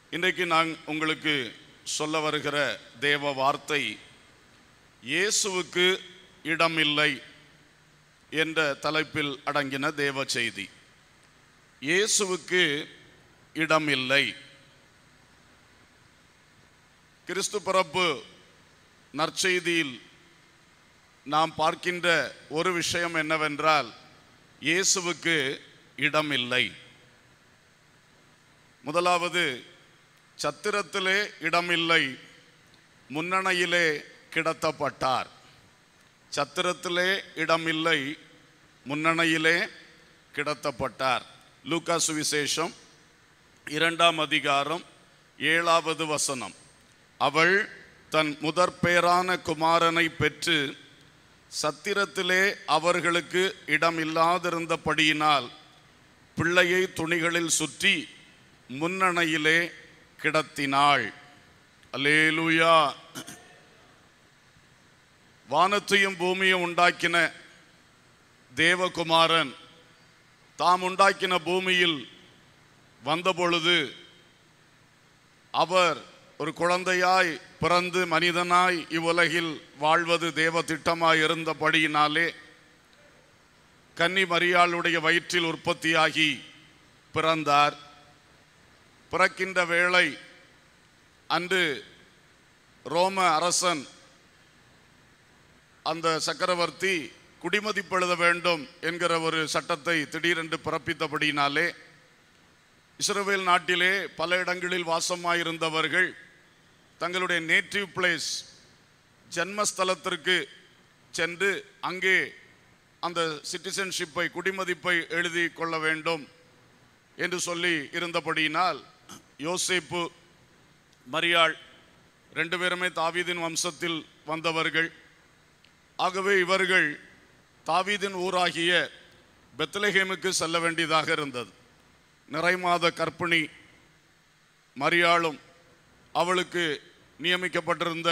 இன்றைக்கு நான் உங்களுக்கு சொல்ல வருகிற தேவ வார்த்தை இயேசுவுக்கு இடமில்லை என்ற தலைப்பில் அடங்கின தேவ செய்தி இயேசுவுக்கு இடமில்லை கிறிஸ்து பிறப்பு நற்செய்தியில் நாம் பார்க்கின்ற ஒரு விஷயம் என்னவென்றால் இயேசுவுக்கு இடமில்லை முதலாவது சத்திரத்திலே இடமில்லை முன்னணையிலே கிடத்தப்பட்டார் சத்திரத்திலே இடமில்லை முன்னணையிலே கிடத்தப்பட்டார் லூக்கா சுவிசேஷம் இரண்டாம் அதிகாரம் ஏழாவது வசனம் அவள் தன் முதற் பேரான குமாரனை பெற்று சத்திரத்திலே அவர்களுக்கு இடமில்லாதிருந்தபடியினால் பிள்ளையை துணிகளில் சுற்றி முன்னணையிலே கிடத்தினாள் அல்லேலூயா வானத்தையும் பூமியும் உண்டாக்கின தேவகுமாரன் தாம் உண்டாக்கின பூமியில் வந்தபொழுது அவர் ஒரு குழந்தையாய் பிறந்து மனிதனாய் இவ்வுலகில் வாழ்வது தேவ திட்டமாய் இருந்தபடியினாலே கன்னி மரியாளுடைய வயிற்றில் உற்பத்தியாகி பிறந்தார் பிறக்கின்ற வேளை அன்று ரோம அரசன் அந்த சக்கரவர்த்தி குடிமதிப்பெழுத வேண்டும் என்கிற ஒரு சட்டத்தை திடீரென்று பிறப்பித்தபடியினாலே இஸ்ரவேல் நாட்டிலே பல இடங்களில் வாசமாயிருந்தவர்கள் தங்களுடைய நேட்டிவ் பிளேஸ் ஜன்மஸ்தலத்திற்கு சென்று அங்கே அந்த சிட்டிசன்ஷிப்பை குடிமதிப்பை எழுதி கொள்ள வேண்டும் என்று சொல்லி இருந்தபடியினால் யோசேப்பு மரியாள் ரெண்டு பேருமே தாவீதின் வம்சத்தில் வந்தவர்கள் ஆகவே இவர்கள் தாவீதின் ஊராகிய பெத்லஹேமுக்கு செல்ல வேண்டியதாக இருந்தது நிறைமாத கற்பிணி மரியாளும் அவளுக்கு நியமிக்கப்பட்டிருந்த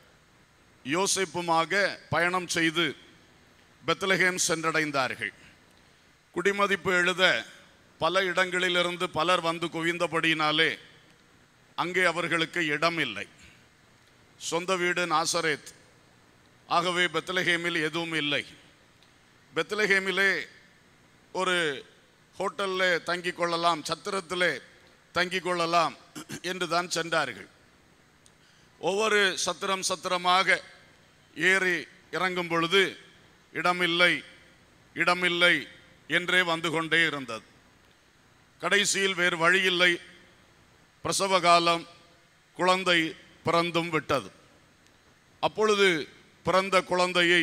யோசிப்புமாக பயணம் செய்து பெத்லஹேம் சென்றடைந்தார்கள் குடிமதிப்பு எழுத பல இடங்களிலிருந்து பலர் வந்து குவிந்தபடியினாலே அங்கே அவர்களுக்கு இடம் இல்லை சொந்த வீடு நாசரேத் ஆகவே பெத்லஹேமில் எதுவும் இல்லை பெத்லஹேமிலே ஒரு ஹோட்டலில் தங்கிக் கொள்ளலாம் சத்திரத்திலே தங்கிக் கொள்ளலாம் என்று தான் சென்றார்கள் ஒவ்வொரு சத்திரம் சத்திரமாக ஏறி இறங்கும் பொழுது இடமில்லை இடமில்லை என்றே வந்து கொண்டே இருந்தது கடைசியில் வேறு வழியில்லை பிரசவ காலம் குழந்தை பிறந்தும் விட்டது அப்பொழுது பிறந்த குழந்தையை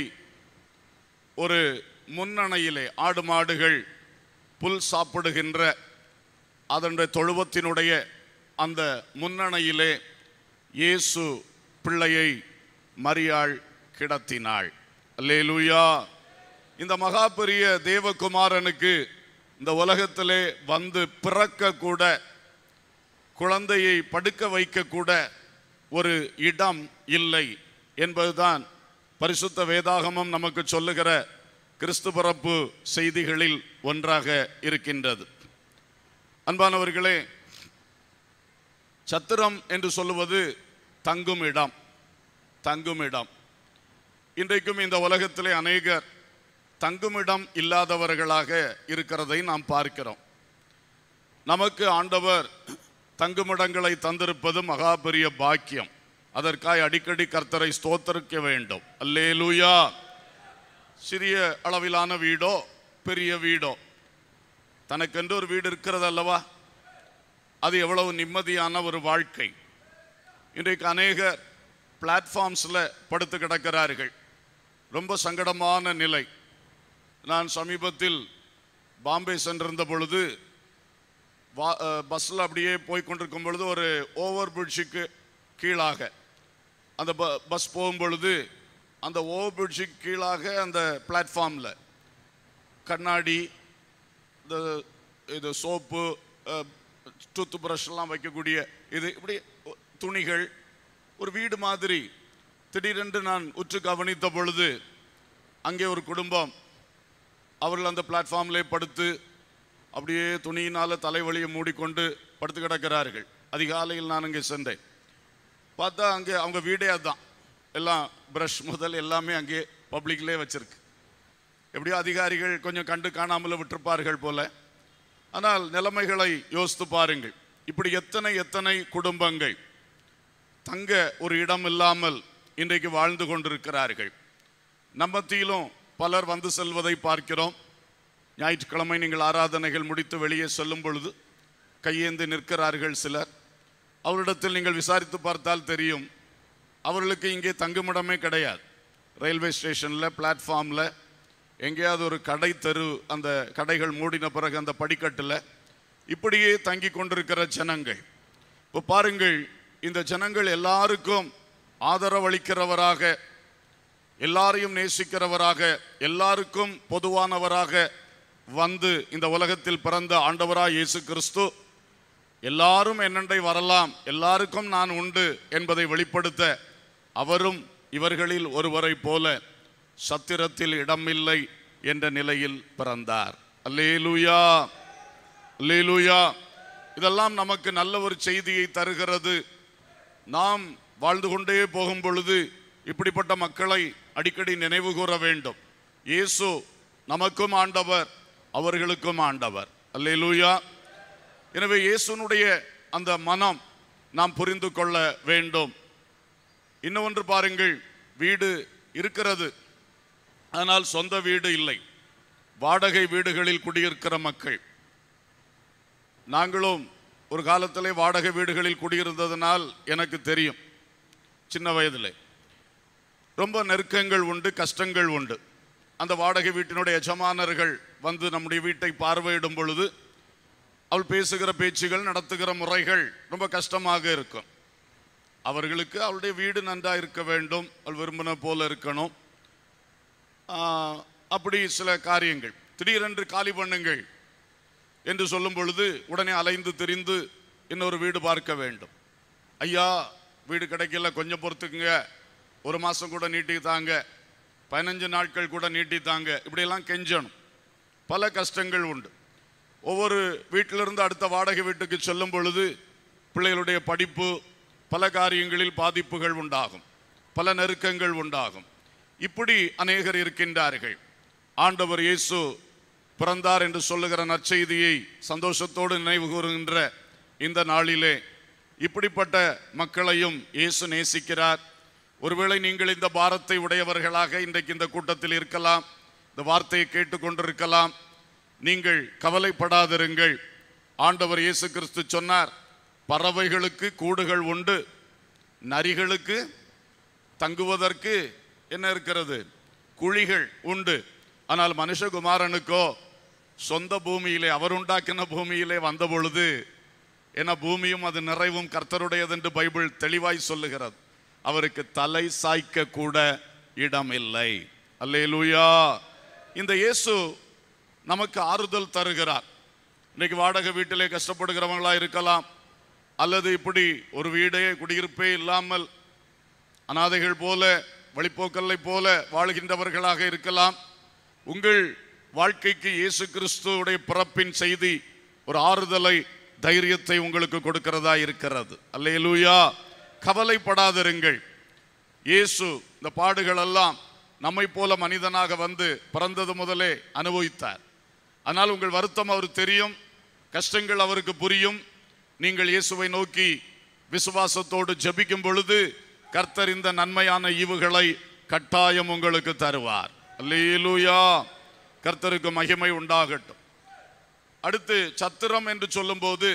ஒரு முன்னணையிலே ஆடு மாடுகள் புல் சாப்பிடுகின்ற அதனுடைய தொழுவத்தினுடைய அந்த முன்னணையிலே இயேசு பிள்ளையை மரியாள் கிடத்தினாள் அல்லேலூயா இந்த மகா பெரிய தேவகுமாரனுக்கு இந்த உலகத்திலே வந்து பிறக்க கூட குழந்தையை படுக்க வைக்க கூட ஒரு இடம் இல்லை என்பதுதான் பரிசுத்த வேதாகமம் நமக்கு சொல்லுகிற கிறிஸ்து பிறப்பு செய்திகளில் ஒன்றாக இருக்கின்றது அன்பானவர்களே சத்திரம் என்று சொல்லுவது தங்கும் இடம் தங்கும் இடம் இன்றைக்கும் இந்த உலகத்திலே அநேகர் தங்குமிடம் இல்லாதவர்களாக இருக்கிறதை நாம் பார்க்கிறோம் நமக்கு ஆண்டவர் தங்குமிடங்களை தந்திருப்பது மகா பெரிய பாக்கியம் அதற்காய் அடிக்கடி கர்த்தரை ஸ்தோத்தரிக்க வேண்டும் அல்லேலூயா சிறிய அளவிலான வீடோ பெரிய வீடோ தனக்கென்று ஒரு வீடு இருக்கிறது அல்லவா அது எவ்வளவு நிம்மதியான ஒரு வாழ்க்கை இன்றைக்கு அநேகர் பிளாட்ஃபார்ம்ஸில் படுத்து கிடக்கிறார்கள் ரொம்ப சங்கடமான நிலை நான் சமீபத்தில் பாம்பே சென்றிருந்த பொழுது வா பஸ்ஸில் அப்படியே போய் கொண்டிருக்கும் பொழுது ஒரு ஓவர் பிரிட்ஜுக்கு கீழாக அந்த ப பஸ் போகும் பொழுது அந்த ஓவர் பிரிட்ஜுக்கு கீழாக அந்த பிளாட்ஃபார்மில் கண்ணாடி இந்த இது சோப்பு டூத் ப்ரஷ்லாம் வைக்கக்கூடிய இது இப்படி துணிகள் ஒரு வீடு மாதிரி திடீரென்று நான் உற்று கவனித்த பொழுது அங்கே ஒரு குடும்பம் அவர்கள் அந்த பிளாட்ஃபார்ம்லே படுத்து அப்படியே துணியினால் தலைவலியை மூடிக்கொண்டு படுத்து கிடக்கிறார்கள் அதிகாலையில் நான் அங்கே சென்றேன் பார்த்தா அங்கே அவங்க வீடே அதுதான் எல்லாம் ப்ரஷ் முதல் எல்லாமே அங்கே பப்ளிக்லேயே வச்சிருக்கு எப்படியோ அதிகாரிகள் கொஞ்சம் கண்டு காணாமல் விட்டிருப்பார்கள் போல ஆனால் நிலைமைகளை யோசித்து பாருங்கள் இப்படி எத்தனை எத்தனை குடும்பங்கள் தங்க ஒரு இடம் இல்லாமல் இன்றைக்கு வாழ்ந்து கொண்டிருக்கிறார்கள் நம்மத்தியிலும் பலர் வந்து செல்வதை பார்க்கிறோம் ஞாயிற்றுக்கிழமை நீங்கள் ஆராதனைகள் முடித்து வெளியே செல்லும் பொழுது கையேந்து நிற்கிறார்கள் சிலர் அவரிடத்தில் நீங்கள் விசாரித்து பார்த்தால் தெரியும் அவர்களுக்கு இங்கே தங்குமிடமே கிடையாது ரயில்வே ஸ்டேஷனில் பிளாட்ஃபார்மில் எங்கேயாவது ஒரு கடை தெரு அந்த கடைகள் மூடின பிறகு அந்த படிக்கட்டில் இப்படியே தங்கி கொண்டிருக்கிற ஜனங்கள் இப்போ பாருங்கள் இந்த ஜனங்கள் எல்லாருக்கும் ஆதரவளிக்கிறவராக எல்லாரையும் நேசிக்கிறவராக எல்லாருக்கும் பொதுவானவராக வந்து இந்த உலகத்தில் பிறந்த ஆண்டவராய் இயேசு கிறிஸ்து எல்லாரும் என்னண்டை வரலாம் எல்லாருக்கும் நான் உண்டு என்பதை வெளிப்படுத்த அவரும் இவர்களில் ஒருவரைப் போல சத்திரத்தில் இடமில்லை என்ற நிலையில் பிறந்தார் அல்லேலூயா அல்லேலூயா இதெல்லாம் நமக்கு நல்ல ஒரு செய்தியை தருகிறது நாம் வாழ்ந்து கொண்டே போகும் பொழுது இப்படிப்பட்ட மக்களை அடிக்கடி நினைவு கூற வேண்டும் இயேசு நமக்கும் ஆண்டவர் அவர்களுக்கும் ஆண்டவர் அல்லேலூயா எனவே இயேசுனுடைய அந்த மனம் நாம் புரிந்து கொள்ள வேண்டும் இன்னொன்று பாருங்கள் வீடு இருக்கிறது ஆனால் சொந்த வீடு இல்லை வாடகை வீடுகளில் குடியிருக்கிற மக்கள் நாங்களும் ஒரு காலத்திலே வாடகை வீடுகளில் குடியிருந்ததனால் எனக்கு தெரியும் சின்ன வயதிலே ரொம்ப நெருக்கங்கள் உண்டு கஷ்டங்கள் உண்டு அந்த வாடகை வீட்டினுடைய எஜமானர்கள் வந்து நம்முடைய வீட்டை பார்வையிடும் பொழுது அவள் பேசுகிற பேச்சுகள் நடத்துகிற முறைகள் ரொம்ப கஷ்டமாக இருக்கும் அவர்களுக்கு அவளுடைய வீடு நன்றாக இருக்க வேண்டும் அவள் விரும்பின போல இருக்கணும் ஆஹ், அப்படி சில காரியங்கள் திடீரென்று காலி பண்ணுங்கள் என்று சொல்லும் பொழுது உடனே அலைந்து திரிந்து இன்னொரு வீடு பார்க்க வேண்டும் ஐயா வீடு கிடைக்கல கொஞ்சம் பொறுத்துக்குங்க ஒரு மாதம் கூட நீட்டி தாங்க பதினஞ்சு நாட்கள் கூட நீட்டி தாங்க இப்படியெல்லாம் கெஞ்சணும் பல கஷ்டங்கள் உண்டு ஒவ்வொரு வீட்டிலிருந்து அடுத்த வாடகை வீட்டுக்கு செல்லும் பொழுது பிள்ளைகளுடைய படிப்பு பல காரியங்களில் பாதிப்புகள் உண்டாகும் பல நெருக்கங்கள் உண்டாகும் இப்படி அநேகர் இருக்கின்றார்கள் ஆண்டவர் இயேசு பிறந்தார் என்று சொல்லுகிற நற்செய்தியை சந்தோஷத்தோடு நினைவு கூறுகின்ற இந்த நாளிலே இப்படிப்பட்ட மக்களையும் இயேசு நேசிக்கிறார் ஒருவேளை நீங்கள் இந்த பாரத்தை உடையவர்களாக இன்றைக்கு இந்த கூட்டத்தில் இருக்கலாம் இந்த வார்த்தையை கேட்டுக்கொண்டிருக்கலாம் நீங்கள் கவலைப்படாதிருங்கள் ஆண்டவர் இயேசு கிறிஸ்து சொன்னார் பறவைகளுக்கு கூடுகள் உண்டு நரிகளுக்கு தங்குவதற்கு என்ன இருக்கிறது குழிகள் உண்டு ஆனால் மனுஷகுமாரனுக்கோ சொந்த பூமியிலே அவர் உண்டாக்கின பூமியிலே வந்த பொழுது என பூமியும் அது நிறைவும் கர்த்தருடையது என்று பைபிள் தெளிவாய் சொல்லுகிறது அவருக்கு தலை சாய்க்க கூட இடமில்லை அல்லேலூயா இந்த இயேசு நமக்கு ஆறுதல் தருகிறார் இன்னைக்கு வாடகை வீட்டிலே கஷ்டப்படுகிறவங்களா இருக்கலாம் அல்லது இப்படி ஒரு வீடே குடியிருப்பே இல்லாமல் அனாதைகள் போல வழிப்போக்கல்லை போல வாழ்கின்றவர்களாக இருக்கலாம் உங்கள் வாழ்க்கைக்கு இயேசு கிறிஸ்துவுடைய பிறப்பின் செய்தி ஒரு ஆறுதலை தைரியத்தை உங்களுக்கு கொடுக்கிறதா இருக்கிறது அல்லேலூயா கவலைப்படாதிருங்கள் இயேசு இந்த பாடுகள் எல்லாம் நம்மை போல மனிதனாக வந்து பிறந்தது முதலே அனுபவித்தார் ஆனால் உங்கள் வருத்தம் அவர் தெரியும் கஷ்டங்கள் அவருக்கு புரியும் நீங்கள் இயேசுவை நோக்கி விசுவாசத்தோடு ஜெபிக்கும் பொழுது கர்த்தர் இந்த நன்மையான ஈவுகளை கட்டாயம் உங்களுக்கு தருவார் அல்லேலூயா கர்த்தருக்கு மகிமை உண்டாகட்டும் அடுத்து சத்திரம் என்று சொல்லும்போது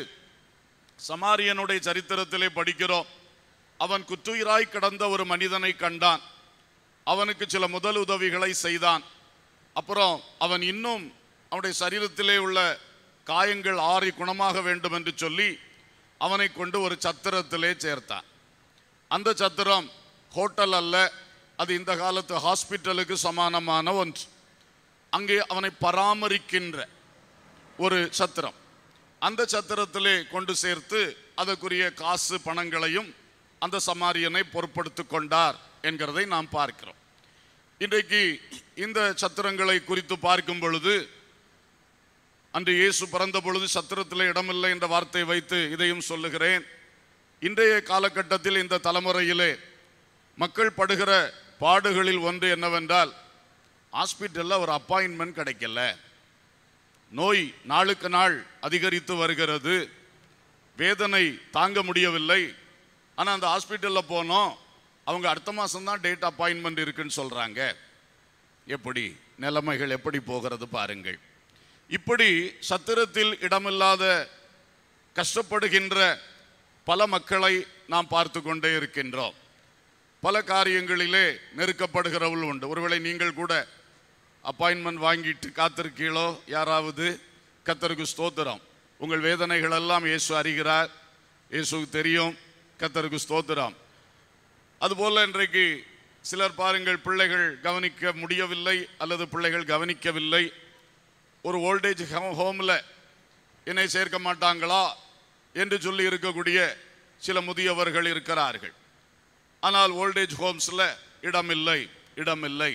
சமாரியனுடைய சரித்திரத்திலே படிக்கிறோம் அவன் குற்றுயிராய் கிடந்த ஒரு மனிதனை கண்டான் அவனுக்கு சில முதல் உதவிகளை செய்தான் அப்புறம் அவன் இன்னும் அவனுடைய சரீரத்திலே உள்ள காயங்கள் ஆறி குணமாக வேண்டும் என்று சொல்லி அவனை கொண்டு ஒரு சத்திரத்திலே சேர்த்தான் அந்த சத்திரம் ஹோட்டல் அல்ல அது இந்த காலத்து ஹாஸ்பிட்டலுக்கு சமானமான ஒன்று அங்கே அவனை பராமரிக்கின்ற ஒரு சத்திரம் அந்த சத்திரத்திலே கொண்டு சேர்த்து அதற்குரிய காசு பணங்களையும் அந்த சமாரியனை பொறுப்படுத்தி கொண்டார் என்கிறதை நாம் பார்க்கிறோம் இன்றைக்கு இந்த சத்திரங்களை குறித்து பார்க்கும் பொழுது அன்று இயேசு பிறந்த பொழுது சத்திரத்தில் இடமில்லை என்ற வார்த்தை வைத்து இதையும் சொல்லுகிறேன் இன்றைய காலகட்டத்தில் இந்த தலைமுறையிலே மக்கள் படுகிற பாடுகளில் ஒன்று என்னவென்றால் ஹாஸ்பிட்டலில் ஒரு அப்பாயின்மெண்ட் கிடைக்கல நோய் நாளுக்கு நாள் அதிகரித்து வருகிறது வேதனை தாங்க முடியவில்லை ஆனால் அந்த ஹாஸ்பிட்டலில் போனோம் அவங்க அடுத்த மாதம் தான் டேட் அப்பாயின்மெண்ட் இருக்குன்னு சொல்கிறாங்க எப்படி நிலைமைகள் எப்படி போகிறது பாருங்கள் இப்படி சத்திரத்தில் இடமில்லாத கஷ்டப்படுகின்ற பல மக்களை நாம் பார்த்து கொண்டே இருக்கின்றோம் பல காரியங்களிலே நெருக்கப்படுகிறவள் உண்டு ஒருவேளை நீங்கள் கூட அப்பாயின்மெண்ட் வாங்கிட்டு காத்திருக்கீங்களோ யாராவது கத்தருக்கு ஸ்தோத்திரம் உங்கள் வேதனைகள் எல்லாம் இயேசு அறிகிறார் இயேசுக்கு தெரியும் கத்தருக்கு ஸ்தோத்திரம் அதுபோல இன்றைக்கு சிலர் பாருங்கள் பிள்ளைகள் கவனிக்க முடியவில்லை அல்லது பிள்ளைகள் கவனிக்கவில்லை ஒரு ஓல்டேஜ் ஹோமில் என்னை சேர்க்க மாட்டாங்களா என்று சொல்லி இருக்கக்கூடிய சில முதியவர்கள் இருக்கிறார்கள் ஆனால் ஓல்டேஜ் ஹோம்ஸில் இடமில்லை இடமில்லை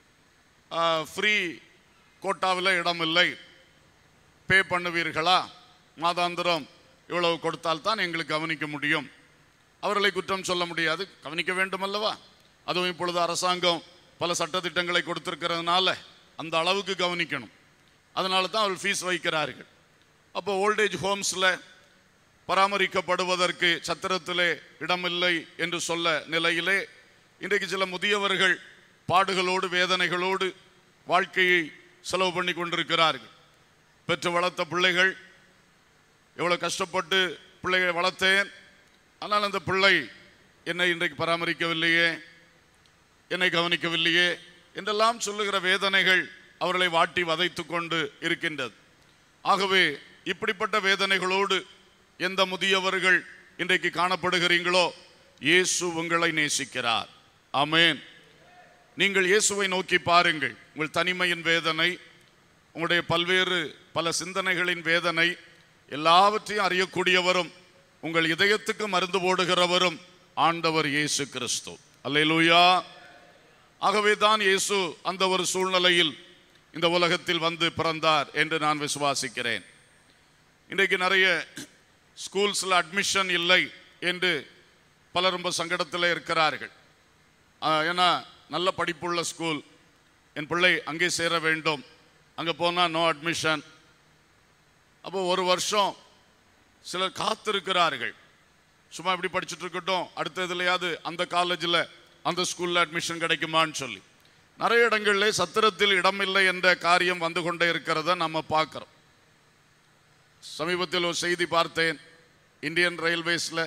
ஃப்ரீ கோட்டாவில் இடமில்லை பே பண்ணுவீர்களா மாதாந்திரம் இவ்வளவு கொடுத்தால் தான் எங்களுக்கு கவனிக்க முடியும் அவர்களை குற்றம் சொல்ல முடியாது கவனிக்க வேண்டும் அல்லவா அதுவும் இப்பொழுது அரசாங்கம் பல சட்டத்திட்டங்களை கொடுத்திருக்கிறதுனால அந்த அளவுக்கு கவனிக்கணும் அதனால தான் அவர் ஃபீஸ் வைக்கிறார்கள் அப்போ ஓல்டேஜ் ஹோம்ஸில் பராமரிக்கப்படுவதற்கு சத்திரத்திலே இடமில்லை என்று சொல்ல நிலையிலே இன்றைக்கு சில முதியவர்கள் பாடுகளோடு வேதனைகளோடு வாழ்க்கையை செலவு பண்ணி கொண்டிருக்கிறார்கள் பெற்று வளர்த்த பிள்ளைகள் எவ்வளோ கஷ்டப்பட்டு பிள்ளைகளை வளர்த்தேன் ஆனால் அந்த பிள்ளை என்னை இன்றைக்கு பராமரிக்கவில்லையே என்னை கவனிக்கவில்லையே என்றெல்லாம் சொல்லுகிற வேதனைகள் அவர்களை வாட்டி வதைத்து கொண்டு இருக்கின்றது ஆகவே இப்படிப்பட்ட வேதனைகளோடு எந்த முதியவர்கள் இன்றைக்கு காணப்படுகிறீங்களோ இயேசு உங்களை நேசிக்கிறார் ஆமென் நீங்கள் இயேசுவை நோக்கி பாருங்கள் உங்கள் தனிமையின் வேதனை உங்களுடைய பல்வேறு பல சிந்தனைகளின் வேதனை எல்லாவற்றையும் அறியக்கூடியவரும் உங்கள் இதயத்துக்கு மருந்து போடுகிறவரும் ஆண்டவர் இயேசு கிறிஸ்து அல்லேலூயா ஆகவே தான் இயேசு அந்த ஒரு சூழ்நிலையில் இந்த உலகத்தில் வந்து பிறந்தார் என்று நான் விசுவாசிக்கிறேன் இன்றைக்கு நிறைய ஸ்கூல்ஸில் அட்மிஷன் இல்லை என்று பலர் ரொம்ப சங்கடத்தில் இருக்கிறார்கள் ஆஹ், ஏன்னா நல்ல படிப்புள்ள ஸ்கூல் என் பிள்ளை அங்கே சேர வேண்டும் அங்கே போனால் நோ அட்மிஷன் அப்போ ஒரு வருஷம் சிலர் காத்திருக்கிறார்கள் சும்மா இப்படி படிச்சுட்டு இருக்கட்டும் அடுத்த இதுலையாவது அந்த காலேஜில் அந்த ஸ்கூலில் அட்மிஷன் கிடைக்குமான்னு சொல்லி நிறைய இடங்களிலே சத்திரத்தில் இடமில்லை என்ற காரியம் வந்து கொண்டே இருக்கிறத நம்ம பார்க்குறோம் சமீபத்தில் ஒரு செய்தி பார்த்தேன் இந்தியன் ரயில்வேஸில்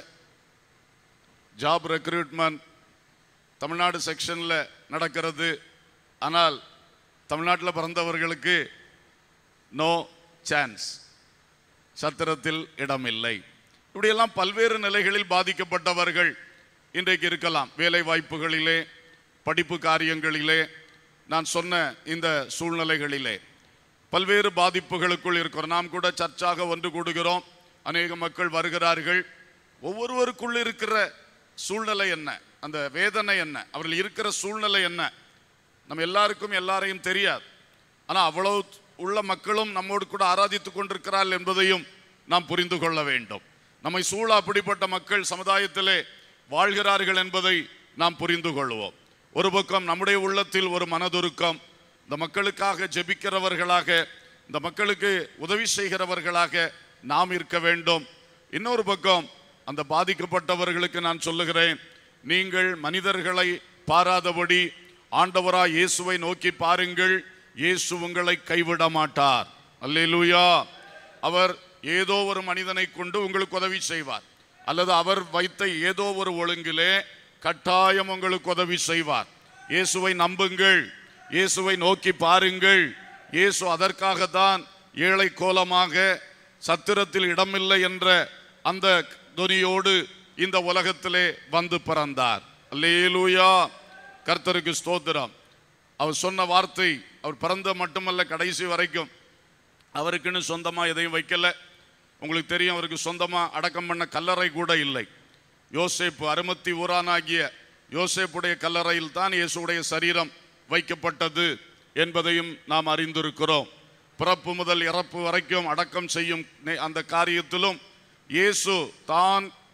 ஜாப் ரெக்ரூட்மெண்ட் தமிழ்நாடு செக்ஷனில் நடக்கிறது ஆனால் தமிழ்நாட்டில் பிறந்தவர்களுக்கு நோ சான்ஸ் சத்திரத்தில் இடமில்லை இப்படியெல்லாம் பல்வேறு நிலைகளில் பாதிக்கப்பட்டவர்கள் இன்றைக்கு இருக்கலாம் வேலை வாய்ப்புகளிலே படிப்பு காரியங்களிலே நான் சொன்ன இந்த சூழ்நிலைகளிலே பல்வேறு பாதிப்புகளுக்குள் இருக்கிறோம் நாம் கூட சர்ச்சாக ஒன்று கூடுகிறோம் அநேக மக்கள் வருகிறார்கள் ஒவ்வொருவருக்குள் இருக்கிற சூழ்நிலை என்ன அந்த வேதனை என்ன அவர்கள் இருக்கிற சூழ்நிலை என்ன நம்ம எல்லாருக்கும் எல்லாரையும் தெரியாது ஆனால் அவ்வளவு உள்ள மக்களும் நம்மோடு கூட ஆராதித்துக் கொண்டிருக்கிறார்கள் என்பதையும் நாம் புரிந்து கொள்ள வேண்டும் நம்மை சூழ அப்படிப்பட்ட மக்கள் சமுதாயத்திலே வாழ்கிறார்கள் என்பதை நாம் புரிந்து கொள்வோம் ஒரு பக்கம் நம்முடைய உள்ளத்தில் ஒரு மனதுருக்கம் இந்த மக்களுக்காக ஜெபிக்கிறவர்களாக இந்த மக்களுக்கு உதவி செய்கிறவர்களாக நாம் இருக்க வேண்டும் இன்னொரு பக்கம் அந்த பாதிக்கப்பட்டவர்களுக்கு நான் சொல்லுகிறேன் நீங்கள் மனிதர்களை பாராதபடி ஆண்டவராய் இயேசுவை நோக்கி பாருங்கள் இயேசு உங்களை கைவிட மாட்டார் அல்லேலூயா அவர் ஏதோ ஒரு மனிதனை கொண்டு உங்களுக்கு உதவி செய்வார் அல்லது அவர் வைத்த ஏதோ ஒரு ஒழுங்கிலே கட்டாயம் உங்களுக்கு உதவி செய்வார் இயேசுவை நம்புங்கள் இயேசுவை நோக்கி பாருங்கள் இயேசு அதற்காகத்தான் ஏழை கோலமாக சத்திரத்தில் இடமில்லை என்ற அந்த துனியோடு இந்த உலகத்திலே வந்து பிறந்தார் அல்லேலூயா கர்த்தருக்கு ஸ்தோத்திரம் அவர் சொன்ன வார்த்தை அவர் பிறந்த மட்டுமல்ல கடைசி வரைக்கும் அவருக்குன்னு சொந்தமாக எதையும் வைக்கல உங்களுக்கு தெரியும் அவருக்கு சொந்தமாக அடக்கம் பண்ண கல்லறை கூட இல்லை யோசேப்பு அருமத்தி ஊரானாகிய யோசேப்புடைய கல்லறையில் தான் இயேசுடைய சரீரம் வைக்கப்பட்டது என்பதையும் நாம் அறிந்திருக்கிறோம் பிறப்பு முதல் இறப்பு வரைக்கும் அடக்கம் செய்யும் நே- அந்த காரியத்திலும் இயேசு தான்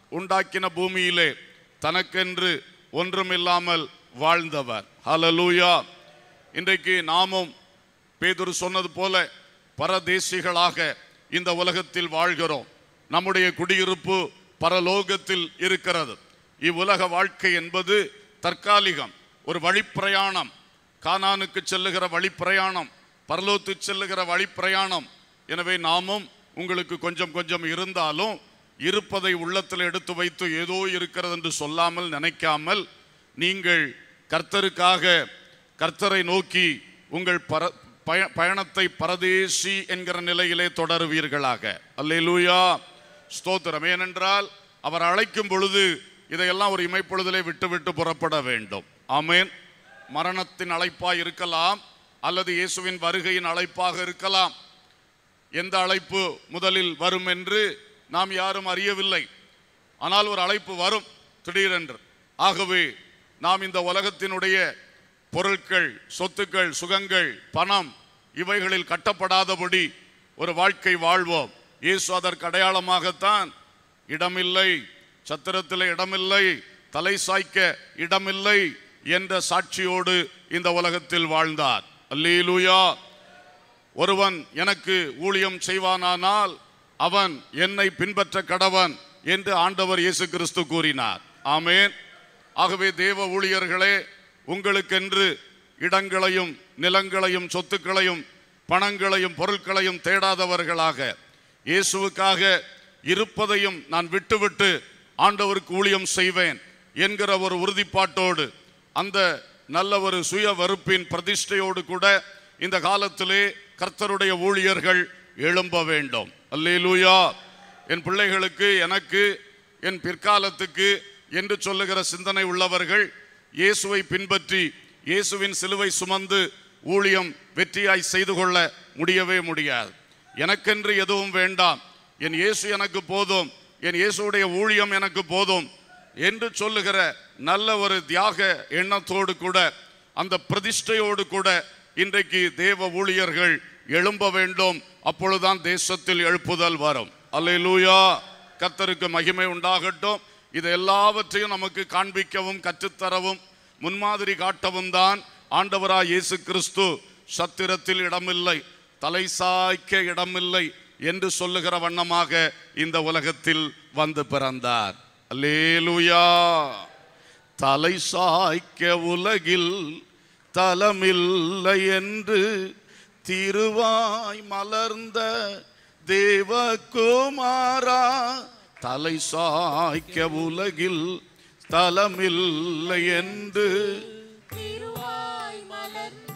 உண்டாக்கின பூமியிலே தனக்கென்று ஒன்றுமில்லாமல் வாழ்ந்தவர் ஹalleluya இன்றைக்கு நாமும் பேதுரு சொன்னது போல பரதேசிகளாக இந்த உலகத்தில் வாழ்கிறோம் நம்முடைய குடியிருப்பு பரலோகத்தில் இருக்கிறது இவ்வுலக வாழ்க்கை என்பது தற்காலிகம் ஒரு வழிப்பிரயாணம் கானானுக்கு செல்லுகிற வழிப்பிரயாணம் பரலோத்துக்கு செல்லுகிற வழிப்பிரயாணம் எனவே நாமும் உங்களுக்கு கொஞ்சம் கொஞ்சம் இருந்தாலும் இருப்பதை உள்ளத்தில் எடுத்து வைத்து ஏதோ இருக்கிறது என்று சொல்லாமல் நினைக்காமல் நீங்கள் கர்த்தருக்காக கர்த்தரை நோக்கி உங்கள் பர பய- பயணத்தை பரதேசி என்கிற நிலையிலே தொடருவீர்களாக அல்லேலூயா ஸ்தோத்திரம் ஏனென்றால் அவர் அழைக்கும் பொழுது இதையெல்லாம் ஒரு இமைப்பொழுதிலே விட்டு விட்டு புறப்பட வேண்டும் ஆமென் மரணத்தின் அழைப்பாய் இருக்கலாம் அல்லது இயேசுவின் வருகையின் அழைப்பாக இருக்கலாம் எந்த அழைப்பு முதலில் வரும் என்று நாம் யாரும் அறியவில்லை ஆனால் ஒரு அழைப்பு வரும் திடீரென்று ஆகவே நாம் இந்த உலகத்தினுடைய பொருட்கள் சொத்துக்கள் சுகங்கள் பணம் இவைகளில் கட்டப்படாதபடி ஒரு வாழ்க்கை வாழ்வோம் இயேசு அதற்கு அடையாளமாகத்தான் இடமில்லை சத்திரத்தில் இடமில்லை தலை சாய்க்க இடமில்லை என்ற சாட்சியோடு இந்த உலகத்தில் வாழ்ந்தார் அல்லேலூயா ஒருவன் எனக்கு ஊழியம் செய்வானானால் அவன் என்னை பின்பற்ற கடவன் என்று ஆண்டவர் இயேசு கிறிஸ்து கூறினார் ஆமென் ஆகவே தேவ ஊழியர்களே உங்களுக்கென்று இடங்களையும் நிலங்களையும் சொத்துக்களையும் பணங்களையும் பொருட்களையும் தேடாதவர்களாக இயேசுவுக்காக இருப்பதையும் நான் விட்டுவிட்டு ஆண்டவருக்கு ஊழியம் செய்வேன் என்கிற ஒரு உறுதிப்பாட்டோடு அந்த நல்ல ஒரு சுய வெறுப்பின் பிரதிஷ்டையோடு கூட இந்த காலத்திலே கர்த்தருடைய ஊழியர்கள் எழும்ப வேண்டும் அல்லேலூயா என் பிள்ளைகளுக்கு எனக்கு என் பிற்காலத்துக்கு என்று சொல்லுகிற சிந்தனை உள்ளவர்கள் இயேசுவை பின்பற்றி இயேசுவின் சிலுவை சுமந்து ஊழியம் வெற்றியாய் செய்து கொள்ள முடியவே முடியாது எனக்கென்று எதுவும் வேண்டாம் என் இயேசு எனக்கு போதும் என் இயேசுடைய ஊழியம் எனக்கு போதும் என்று சொல்லுகிற நல்ல ஒரு தியாக எண்ணத்தோடு கூட அந்த பிரதிஷ்டையோடு கூட இன்றைக்கு தேவ ஊழியர்கள் எழும்ப வேண்டும் அப்பொழுதுதான் தேசத்தில் எழுப்புதல் வரும் அல்லேலூயா கர்த்தருக்கு மகிமை உண்டாகட்டும் இது எல்லாவற்றையும் நமக்கு காண்பிக்கவும் கற்றுத்தரவும் முன்மாதிரி காட்டவும் தான் ஆண்டவராய் இயேசு கிறிஸ்து சத்திரத்தில் இடமில்லை தலை சாய்க்க இடமில்லை என்று சொல்லுகிற வண்ணமாக இந்த உலகத்தில் வந்து பிறந்தார் அல்லேலூயா தலை சாய்க்க உலகில் தலமில்லை என்று திருவாய் மலர்ந்த தேவகுமாரா தலை சாய்க்க உலகில் தலமில்லை என்று திருவாய் மலர்ந்த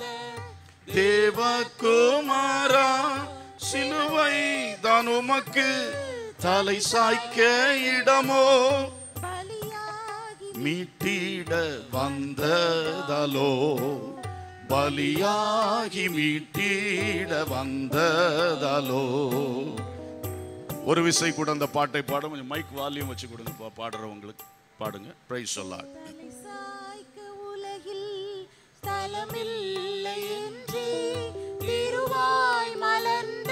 தேவகுமாரா சிலுவை தான் உமக்கு தலை சாய்க்க இடமோ பலியாகி மீட்டிட வந்ததலோ பலியாகி மீட்டிட வந்ததலோ ஒரு விசை கூட அந்த பாட்டை பாடும் கொஞ்சம் மைக் வால்யூம் வச்சு கொடுங்க பா- பாடுறவங்களுக்கு பாடுங்க பிரைஸ் சொல்லாட் தலை சாய்க்க உலகில் ஸ்தலமில்லை என்று திருவாய் மலர்ந்த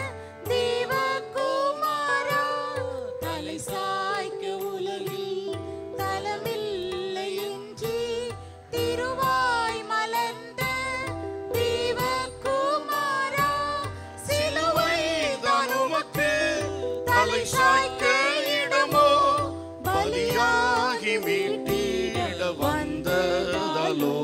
தேவகுமாரா தலை சாய்க்க உலகில் தலமில்லை என்று திருவாய் மலர்ந்த தேவகுமாரா சிலுவை தான் உமக்கு தலை சாய்க்க இடமோ பலியாகி மீட்டிட வந்ததலோ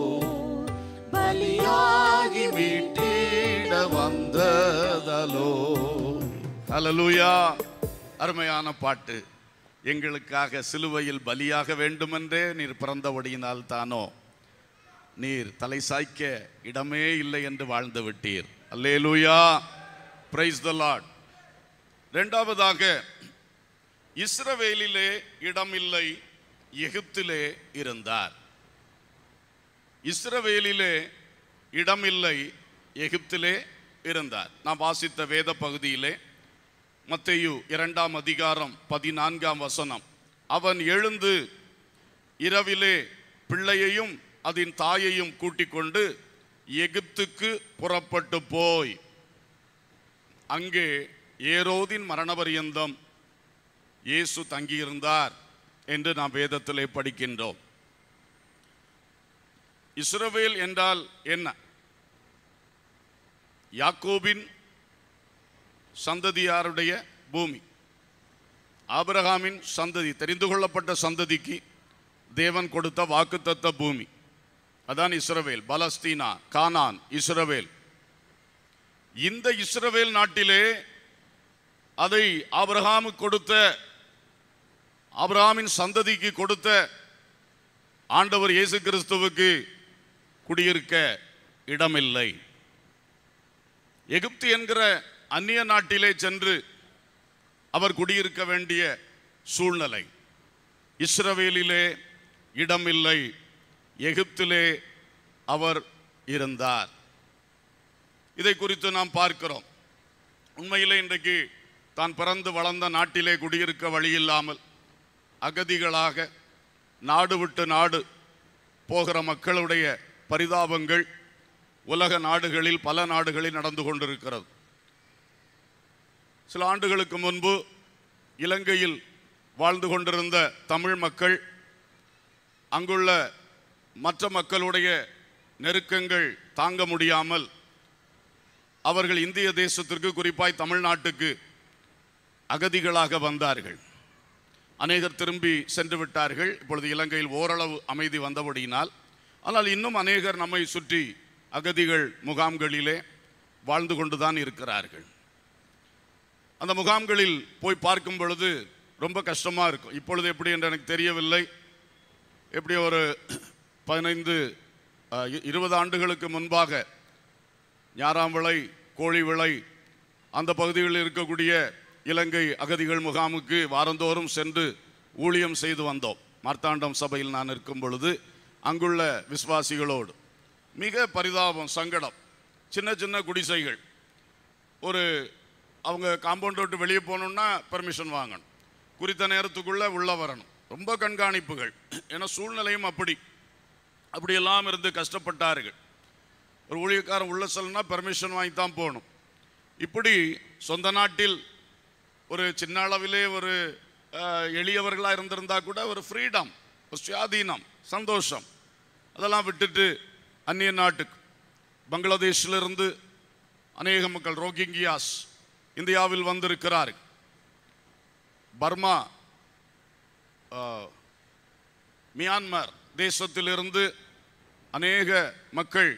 பலியாகி மீட்டிட வந்ததலோ ஹalleluya அருமையான பாட்டு எங்களுக்காக சிலுவையில் பலியாக வேண்டுமென்றே நீர் பிறந்தபடியினால் தானோ நீர் தலை சாய்க்க இடமே இல்லை என்று வாழ்ந்து விட்டீர் அல்லேலூயா பிரைஸ் த லார்ட் இரண்டாவதாக இஸ்ரவேலிலே இடமில்லை எகிப்திலே இருந்தார் இஸ்ரவேலிலே இடமில்லை எகிப்திலே இருந்தார் நாம் வாசித்த வேத பகுதியிலே மத்தேயு இரண்டாம் அதிகாரம் பதினான்காம் வசனம் அவன் எழுந்து இரவிலே பிள்ளையையும் அதன் தாயையும் கூட்டிக் கொண்டு எகிப்துக்கு புறப்பட்டு போய் அங்கே ஏரோதின் மரணபரியந்தம் இயேசு தங்கியிருந்தார் என்று நாம் வேதத்திலே படிக்கின்றோம் இஸ்ரவேல் என்றால் என்ன யாக்கோபின் சந்ததியாருடைய பூமி ஆபிரகாமின் சந்ததி தெரிந்து கொள்ளப்பட்ட சந்ததிக்கு தேவன் கொடுத்த வாக்குத்தத்த பூமி அதான் இஸ்ரவேல் பலஸ்தீனா கானான் இஸ்ரவேல் இந்த இஸ்ரவேல் நாட்டிலே அதை ஆபிரகாமுக்கு கொடுத்த ஆபிரகாமின் சந்ததிக்கு கொடுத்த ஆண்டவர் இயேசு கிறிஸ்துவுக்கு குடியிருக்க இடமில்லை எகிப்து என்கிற அந்நிய நாட்டிலே சென்று அவர் குடியிருக்க வேண்டிய சூழ்நிலை இஸ்ரவேலிலே இடமில்லை எகிப்திலே அவர் இருந்தார் இதை குறித்து நாம் பார்க்கிறோம் உண்மையிலே இன்றைக்கு தான் பிறந்து வளர்ந்த நாட்டிலே குடியிருக்க வழியில்லாமல் அகதிகளாக நாடு விட்டு நாடு போகிற மக்களுடைய பரிதாபங்கள் உலக நாடுகளில் பல நாடுகளில் நடந்து கொண்டிருக்கிறது சில ஆண்டுகளுக்கு முன்பு இலங்கையில் வாழ்ந்து கொண்டிருந்த தமிழ் மக்கள் அங்குள்ள மற்ற மக்களுடைய நெருக்கங்கள் தாங்க முடியாமல் அவர்கள் இந்திய தேசத்திற்கு குறிப்பாய் தமிழ்நாட்டுக்கு அகதிகளாக வந்தார்கள் அநேகர் திரும்பி சென்று விட்டார்கள் இப்பொழுது இலங்கையில் ஓரளவு அமைதி வந்தபடியினால் ஆனால் இன்னும் அநேகர் நம்மை சுற்றி அகதிகள் முகாம்களிலே வாழ்ந்து கொண்டுதான் இருக்கிறார்கள் அந்த முகாம்களில் போய் பார்க்கும் பொழுது ரொம்ப கஷ்டமா இருக்கும் இப்பொழுது எப்படி என்று எனக்கு தெரியவில்லை எப்படி ஒரு பதினைந்து அஹ், இ- இருபது ஆண்டுகளுக்கு முன்பாக ஞாராம் விளை கோழி விளை அந்த பகுதிகளில் இருக்கக்கூடிய இலங்கை அகதிகள் முகாமுக்கு வாரந்தோறும் சென்று ஊழியம் செய்து வந்தோம் மார்த்தாண்டம் சபையில் நான் இருக்கும் பொழுது அங்குள்ள விசுவாசிகளோடு மிக பரிதாபம் சங்கடம் சின்ன சின்ன குடிசைகள் ஒரு அவங்க காம்பவுண்ட் விட்டு வெளியே போகணுன்னா பெர்மிஷன் வாங்கணும் குறித்த நேரத்துக்குள்ளே உள்ள வரணும் ரொம்ப கண்காணிப்புகள் ஏன்னா சூழ்நிலையும் அப்படி அப்படியெல்லாம் இருந்து கஷ்டப்பட்டார்கள் ஒரு ஊழியக்காரன் உள்ள செல்லணும்னா பெர்மிஷன் வாங்கி தான் போகணும் இப்படி சொந்த நாட்டில் ஒரு சின்ன அளவிலே ஒரு எளியவர்களாக இருந்திருந்தா கூட ஒரு ஃப்ரீடம் ஒரு சுயாதீனம் சந்தோஷம் அதெல்லாம் விட்டுட்டு அந்நிய நாட்டுக்கு பங்களாதேஷிலிருந்து அநேக மக்கள் ரோகிங்கியாஸ் இந்தியாவில் வந்திருக்கிறார்கள் பர்மா ஆ, மியான்மர் தேசத்திலிருந்து அநேக மக்கள்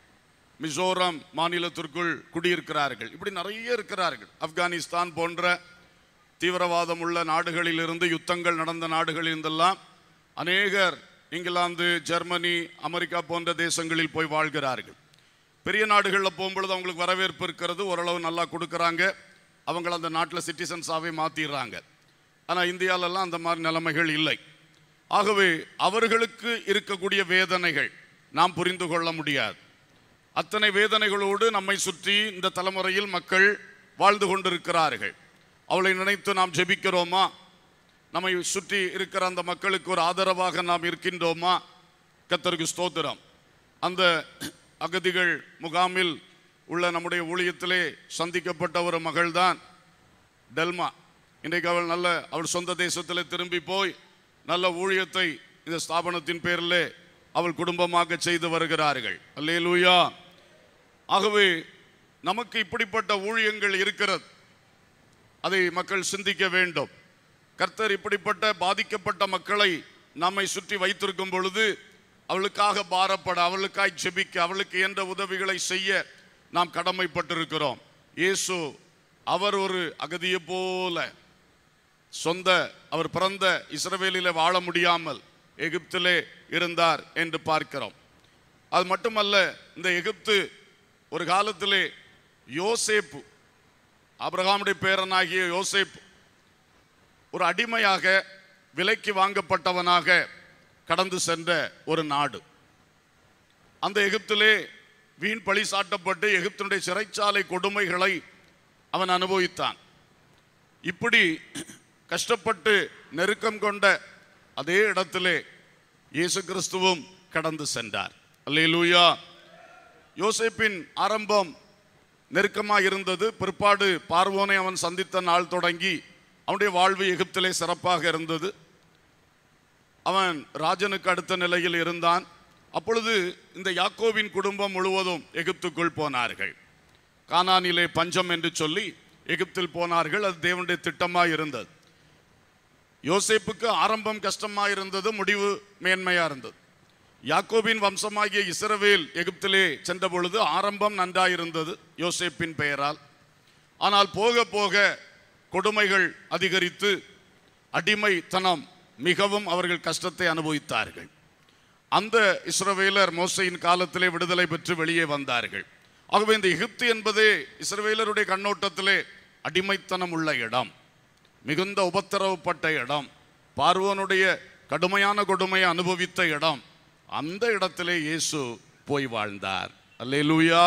மிசோரம் மாநிலத்திற்குள் குடியிருக்கிறார்கள் இப்படி நிறைய இருக்கிறார்கள் ஆப்கானிஸ்தான் போன்ற தீவிரவாதம் உள்ள நாடுகளிலிருந்து யுத்தங்கள் நடந்த நாடுகளிலிருந்தெல்லாம் அநேகர் இங்கிலாந்து ஜெர்மனி அமெரிக்கா போன்ற தேசங்களில் போய் வாழ்கிறார்கள் பெரிய நாடுகளில் போகும்பொழுது அவங்களுக்கு வரவேற்பு இருக்கிறது ஓரளவு நல்லா கொடுக்குறாங்க அவங்கள அந்த நாட்டில் சிட்டிசன்ஸாகவே மாற்றிடுறாங்க ஆனால் இந்தியாவிலலாம் அந்த மாதிரி நிலைமைகள் இல்லை ஆகவே அவர்களுக்கு இருக்கக்கூடிய வேதனைகள் நாம் புரிந்து கொள்ள முடியாது அத்தனை வேதனைகளோடு நம்மை சுற்றி இந்த தலைமுறையில் மக்கள் வாழ்ந்து கொண்டிருக்கிறார்கள் அவளை நினைத்து நாம் ஜெபிக்கிறோமா நம்மை சுற்றி இருக்கிற அந்த மக்களுக்கு ஒரு ஆதரவாக நாம் இருக்கின்றோமா கத்தருக்கு ஸ்தோத்திரம் அந்த அகதிகள் முகாமில் உள்ள நம்முடைய ஊழியத்திலே சந்திக்கப்பட்ட ஒரு மகள்தான் டெல்மா இன்றைக்கு அவள் நல்ல அவள் சொந்த தேசத்தில் திரும்பி போய் நல்ல ஊழியத்தை இந்த ஸ்தாபனத்தின் பேரிலே அவள் குடும்பமாக செய்து வருகிறார்கள் அல்லேலூயா ஆகவே நமக்கு இப்படிப்பட்ட ஊழியங்கள் இருக்கிறது அதை மக்கள் சிந்திக்க வேண்டும் கர்த்தர் இப்படிப்பட்ட பாதிக்கப்பட்ட மக்களை நம்மை சுற்றி வைத்திருக்கும் பொழுது அவளுக்காக பாரப்பட அவளுக்காய் ஜெபிக்க அவளுக்கு என்ற உதவிகளை செய்ய நாம் கடமைப்பட்டிருக்கிறோம் இயேசு அவர் ஒரு அகதியை போல சொந்த அவர் பிறந்த இஸ்ரவேலிலே வாழ முடியாமல் எகிப்திலே இருந்தார் என்று பார்க்கிறோம் அது மட்டுமல்ல இந்த எகிப்து ஒரு காலத்திலே யோசேப்பு ஆபிரகாமுடைய பேரனாகிய யோசேப்பு ஒரு அடிமையாக விலைக்கு வாங்கப்பட்டவனாக கடந்து சென்ற ஒரு நாடு அந்த எகிப்திலே வீண் பழி சாட்டப்பட்டு எகிப்தினுடைய சிறைச்சாலை கொடுமைகளை அவன் அனுபவித்தான் இப்படி கஷ்டப்பட்டு நெருக்கம் கொண்ட அதே இடத்திலே இயேசு கிறிஸ்துவும் கடந்து சென்றார் அல்லேலூயா யோசேப்பின் ஆரம்பம் நெருக்கமாக இருந்தது பிற்பாடு பார்வோனை அவன் சந்தித்த நாள் தொடங்கி அவனுடைய வாழ்வு எகிப்திலே சிறப்பாக இருந்தது அவன் ராஜனுக்கு அடுத்த நிலையில் இருந்தான் அப்பொழுது இந்த யாக்கோவின் குடும்பம் முழுவதும் எகிப்துக்குள் போனார்கள் கானானிலே பஞ்சம் என்று சொல்லி எகிப்தில் போனார்கள் அது தேவனுடைய திட்டமாய் இருந்தது யோசேப்புக்கு ஆரம்பம் கஷ்டமாய் இருந்தது முடிவு மேன்மையா இருந்தது யாக்கோபின் வம்சமாகிய இஸ்ரவேல் எகிப்திலே சென்ற பொழுது ஆரம்பம் நன்றாயிருந்தது யோசேப்பின் பெயரால் ஆனால் போக போக கொடுமைகள் அதிகரித்து அடிமைத்தனம் மிகவும் அவர்கள் கஷ்டத்தை அனுபவித்தார்கள் அந்த இஸ்ரவேலர் மோசையின் காலத்திலே விடுதலை பெற்று வெளியே வந்தார்கள் ஆகவே இந்த எகிப்து என்பதே இஸ்ரவேலருடைய கண்ணோட்டத்திலே அடிமைத்தனம் உள்ள இடம் மிகுந்த உபத்திரவப்பட்ட இடம் பார்வோனுடைய கடுமையான கொடுமையை அனுபவித்த இடம் அந்த இடத்திலே இயேசு போய் வாழ்ந்தார் அல்லேலூயா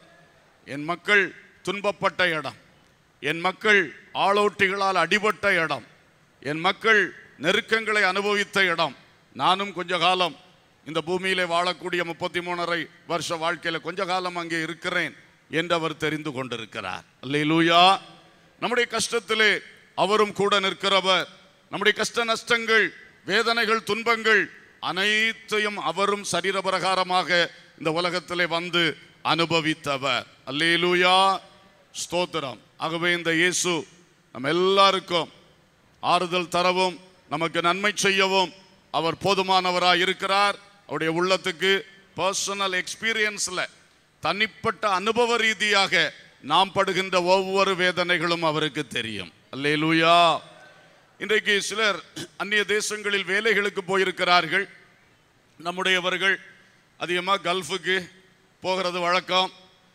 என் மக்கள் துன்பப்பட்ட இடம் என் மக்கள் ஆளோட்டிகளால் அடிபட்ட இடம் என் மக்கள் நெருக்கங்களை அனுபவித்த இடம் நானும் கொஞ்ச காலம் இந்த பூமியிலே வாழக்கூடிய முப்பத்தி மூணரை வருஷ வாழ்க்கையில கொஞ்ச காலம் அங்கே இருக்கிறேன் என்று அவர் தெரிந்து கொண்டிருக்கிறார் அல்லேலூயா நம்முடைய கஷ்டத்திலே அவரும் கூட நிற்கிறவர் நம்முடைய கஷ்ட நஷ்டங்கள் வேதனைகள் துன்பங்கள் அனைத்தையும் அவரும் சரீரபிரகாரமாக இந்த உலகத்திலே வந்து அனுபவித்தவர் அல்லேலூயா ஸ்தோத்திரம் ஆகவே இந்த இயேசு நம்ம எல்லாருக்கும் ஆறுதல் தரவும் நமக்கு நன்மை செய்யவும் அவர் போதுமானவராய் இருக்கிறார் அவருடைய உள்ளத்துக்கு பர்சனல் எக்ஸ்பீரியன்ஸ்ல தனிப்பட்ட அனுபவ ரீதியாக நாம் படுகின்ற ஒவ்வொரு வேதனைகளும் அவருக்கு தெரியும் அல்லேலூயா இன்றைக்கு சிலர் அந்நிய தேசங்களில் வேலைகளுக்கு போயிருக்கிறார்கள் நம்முடையவர்கள் அதிகமாக கல்ஃபுக்கு போகிறது வழக்கம்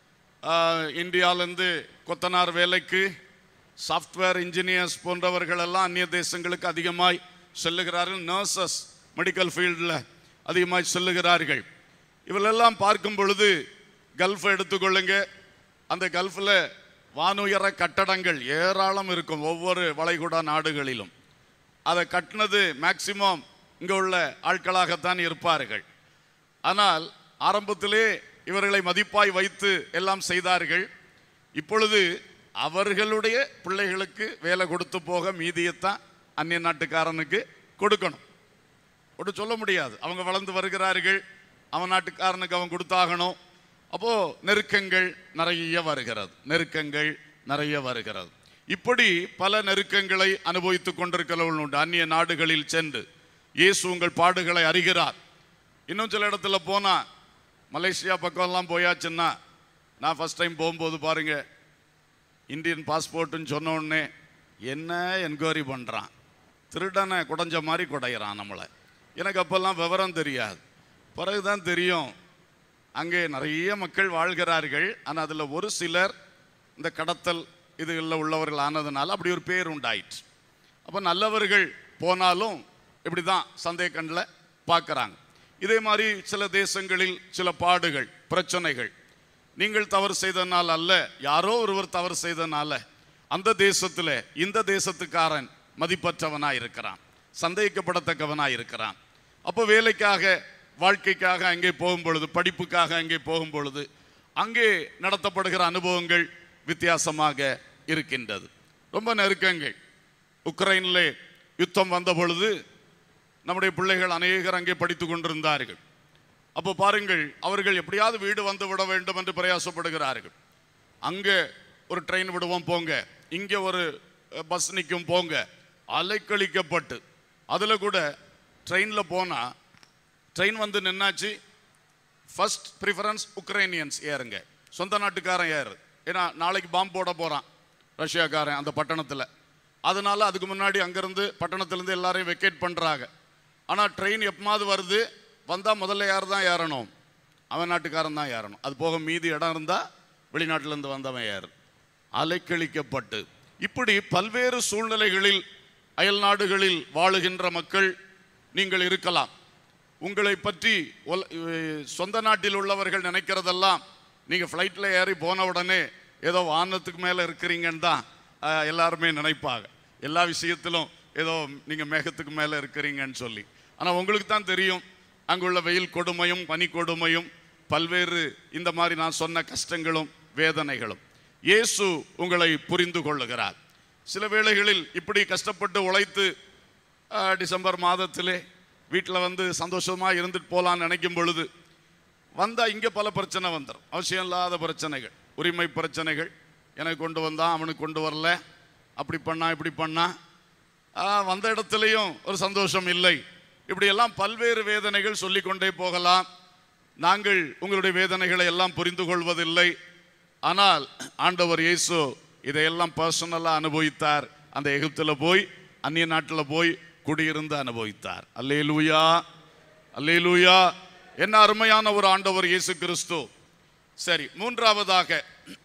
ஆஹ், இந்தியாவிலேருந்து கொத்தனார் வேலைக்கு சாஃப்ட்வேர் இன்ஜினியர்ஸ் போன்றவர்கள் எல்லாம் அந்நிய தேசங்களுக்கு அதிகமாய் செல்லுகிறார்கள் நர்சஸ் மெடிக்கல் ஃபீல்டில் அதிகமாய் செல்லுகிறார்கள் இவளெல்லாம் பார்க்கும் பொழுது கல்ஃபை எடுத்துக்கொள்ளுங்க அந்த கல்ஃபில் வானுயர கட்டடங்கள் ஏராளம் இருக்கும் ஒவ்வொரு வளைகுடா நாடுகளிலும் அதை கட்டினது மேக்சிமம் இங்கே உள்ள ஆட்களாகத்தான் இருப்பார்கள் ஆனால் ஆரம்பத்திலே இவர்களை மதிப்பாய் வைத்து எல்லாம் செய்தார்கள் இப்பொழுது அவர்களுடைய பிள்ளைகளுக்கு வேலை கொடுத்து போக மீதியைத்தான் அந்நிய நாட்டுக்காரனுக்கு கொடுக்கணும் ஒன்று சொல்ல முடியாது அவங்க வளர்ந்து வருகிறார்கள் அவன் நாட்டுக்காரனுக்கு அவன் கொடுத்தாகணும் அப்போ நெருக்கங்கள் நிறைய வருகிறது நெருக்கங்கள் நிறைய வருகிறது இப்படி பல நெருக்கங்களை அனுபவித்துக் கொண்டிருக்கிறவர்கள் உண்டு அந்நிய நாடுகளில் சென்று இயேசு உங்கள் பாடுகளை அறிகிறார் இன்னும் சில இடத்துல போனா மலேசியா பக்கம்லாம் போயாச்சுன்னா நான் ஃபர்ஸ்ட் டைம் போகும்போது பாருங்க இந்தியன் பாஸ்போர்ட்டுன்னு சொன்ன உடனே என்ன என்கொயரி பண்ணுறான் திருடனை குடைஞ்ச மாதிரி குடையிறான் நம்மளை எனக்கு அப்போல்லாம் விவரம் தெரியாது பிறகுதான் தெரியும் அங்கே நிறைய மக்கள் வாழ்கிறார்கள் ஆனால் அதில் ஒரு சிலர் இந்த கடத்தல் இதுகளில் உள்ளவர்கள் ஆனதுனால அப்படி ஒரு பேர் உண்டாயிற்று அப்போ நல்லவர்கள் போனாலும் இப்படி தான் சந்தேக கண்ணில் பார்க்குறாங்க இதே மாதிரி சில தேசங்களில் சில பாடுகள் பிரச்சனைகள் நீங்கள் தவறு செய்தனால் அல்ல யாரோ ஒருவர் தவறு செய்தனால அந்த தேசத்தில் இந்த தேசத்துக்காரன் மதிப்பற்றவனாய் இருக்கிறான் சந்தேகிக்கப்படத்தக்கவனாய் இருக்கிறான் அப்போ வேலைக்காக வாழ்க்கைக்காக அங்கே போகும் பொழுது படிப்புக்காக அங்கே போகும் பொழுது அங்கே நடத்தப்படுகிற அனுபவங்கள் வித்தியாசமாக இருக்கின்றது ரொம்ப நெருக்கங்கள் உக்ரைனிலே யுத்தம் வந்த பொழுது நம்முடைய பிள்ளைகள் அநேகர் அங்கே படித்து கொண்டிருந்தார்கள் அப்போ பாருங்கள் அவர்கள் எப்படியாவது வீடு வந்து விட வேண்டும் என்று பிரயாசப்படுகிறார்கள் அங்கே ஒரு ட்ரெயின் விடுவோம் போங்க இங்கே ஒரு அஹ், பஸ் நிற்கும் போங்க அலைக்கழிக்கப்பட்டு அதில் கூட ட்ரெயினில் போனால் ட்ரெயின் வந்து நின்னாச்சு ஃபர்ஸ்ட் ப்ரிஃபரன்ஸ் உக்ரைனியன்ஸ் ஏறுங்க சொந்த நாட்டுக்காரன் ஏறு ஏன்னா நாளைக்கு பாம்பு போட போகிறான் ரஷ்யாக்காரன் அந்த பட்டணத்தில் அதனால அதுக்கு முன்னாடி அங்கேருந்து பட்டணத்துலேருந்து எல்லாரையும் வெக்கேட் பண்ணுறாங்க ஆனால் ட்ரெயின் எப்பமாவது வருது வந்தால் முதல்ல யார் தான் ஏறணும் அவன் நாட்டுக்காரன் தான் ஏறணும் அது போக மீதி இடம் இருந்தால் வெளிநாட்டிலேருந்து வந்தவன் ஏறு அலைக்கழிக்கப்பட்டு இப்படி பல்வேறு சூழ்நிலைகளில் அயல் நாடுகளில் வாழுகின்ற மக்கள் நீங்கள் இருக்கலாம் உங்களை பற்றி ஒல்- அஹ் சொந்த நாட்டில் உள்ளவர்கள் நினைக்கிறதெல்லாம் நீங்கள் ஃப்ளைட்டில் ஏறி போன உடனே ஏதோ வானத்துக்கு மேலே இருக்கிறீங்கன்னு தான் அஹ், எல்லாருமே நினைப்பாங்க எல்லா விஷயத்திலும் ஏதோ நீங்கள் மேகத்துக்கு மேலே இருக்கிறீங்கன்னு சொல்லி ஆனால் உங்களுக்கு தான் தெரியும் அங்குள்ள வெயில் கொடுமையும் பனி கொடுமையும் பல்வேறு இந்த மாதிரி நான் சொன்ன கஷ்டங்களும் வேதனைகளும் இயேசு உங்களை புரிந்து கொள்ளுகிறார் சில வேளைகளில் இப்படி கஷ்டப்பட்டு உழைத்து ஆஹ், டிசம்பர் மாதத்திலே வீட்டில் வந்து சந்தோஷமா இருந்துட்டு போகலான்னு நினைக்கும் பொழுது வந்தா இங்க பல பிரச்சனை வந்துடும் அவசியம் இல்லாத பிரச்சனைகள் உரிமை பிரச்சனைகள் எனக்கு கொண்டு வந்தான் அவனுக்கு கொண்டு வரல அப்படி பண்ணா இப்படி பண்ணா ஆ, வந்த இடத்துலையும் ஒரு சந்தோஷம் இல்லை இப்படியெல்லாம் பல்வேறு வேதனைகள் சொல்லிக்கொண்டே போகலாம் நாங்கள் உங்களுடைய வேதனைகளை எல்லாம் புரிந்து கொள்வதில்லை ஆனால் ஆண்டவர் இயேசு இதையெல்லாம் பர்சனலாக அனுபவித்தார் அந்த எகிப்தில் போய் அந்நிய நாட்டில் போய் குடியிருந்து அனுபவித்தார் அல்லேலூயா அல்லேலூயா என்ன அருமையான ஒரு ஆண்டவர் இயேசு கிறிஸ்து சரி மூன்றாவதாக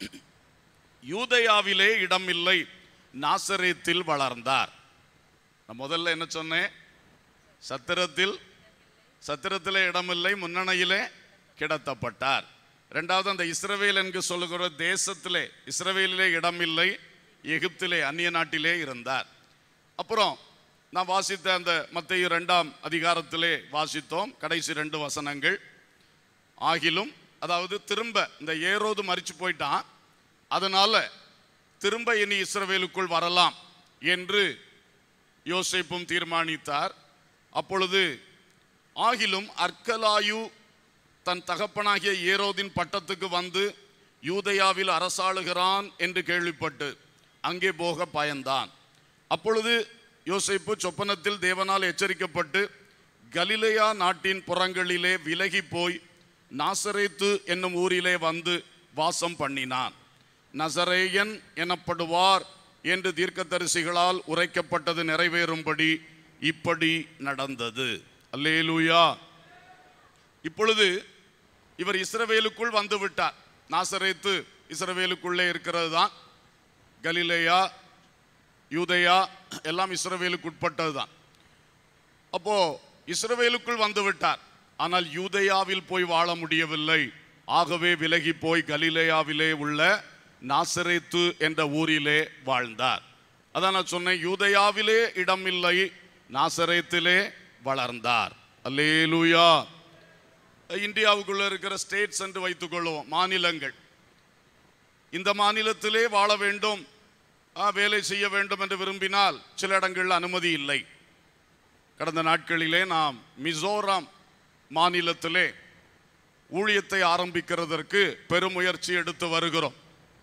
யூதயாவிலே இடமில்லை நாசரேத்தில் வளர்ந்தார் நான் முதல்ல என்ன சொன்னேன் சத்திரத்தில் சத்திரத்திலே இடமில்லை முன்னணையிலே கிடத்தப்பட்டார் ரெண்டாவது அந்த இஸ்ரவேல் என்று சொல்லுகிற தேசத்திலே இஸ்ரவேலிலே இடமில்லை எகிப்திலே அந்நிய நாட்டிலே இருந்தார் அப்புறம் நான் வாசித்த அந்த மத்திய இரண்டாம் அதிகாரத்திலே வாசித்தோம் கடைசி ரெண்டு வசனங்கள் ஆகிலும் அதாவது திரும்ப இந்த ஏரோது மறிச்சு போயிட்டான் அதனால திரும்ப இனி இஸ்ரவேலுக்குள் வரலாம் என்று யோசேப்பும் தீர்மானித்தார் அப்பொழுது ஆகிலும் அர்க்கலாயு தன் தகப்பனாகிய ஏரோதின் பட்டத்துக்கு வந்து யூதயாவில் அரசாளுகிறான் என்று கேள்விப்பட்டு அங்கே போக பயந்தான் அப்பொழுது யோசேப்பு சொப்பனத்தில் தேவனால் எச்சரிக்கப்பட்டு கலிலேயா நாட்டின் புறங்களிலே விலகி போய் நாசரேத்து என்னும் ஊரிலே வந்து வாசம் பண்ணினான் நசரேயன் எனப்படுவார் என்று தீர்க்கதரிசிகளால் உரைக்கப்பட்டது நிறைவேறும்படி இப்படி நடந்தது அல்லேலூயா இப்பொழுது இவர் இஸ்ரவேலுக்குள் வந்து விட்டார் நாசரேத்து இஸ்ரவேலுக்குள்ளே இருக்கிறது தான் கலிலேயா யூதேயா எல்லாம் இஸ்ரவேலுக்கு உட்பட்டது தான் அப்போ இஸ்ரவேலுக்குள் வந்து விட்டார் ஆனால் யூதேயாவில் போய் வாழ முடியவில்லை ஆகவே விலகி போய் கலிலேயாவிலே உள்ள நாசரேத்து என்ற ஊரிலே வாழ்ந்தார் அதான் நான் சொன்னேன் யூதேயாவிலே இடமில்லை நாசரேத்திலே வளர்ந்தார் அல்லேலூயா இந்தியாவுக்குள்ள இருக்கிற ஸ்டேட்ஸ் என்று வைத்துக் கொள்வோம் மாநிலங்கள் இந்த மாநிலத்திலே வாழ வேண்டும் ஆ, வேலை செய்ய வேண்டும் என்று விரும்பினால் சில இடங்களில் அனுமதி இல்லை கடந்த நாட்களிலே நாம் மிசோராம் மாநிலத்திலே ஊழியத்தை ஆரம்பிக்கிறதற்கு பெருமுயற்சி எடுத்து வருகிறோம்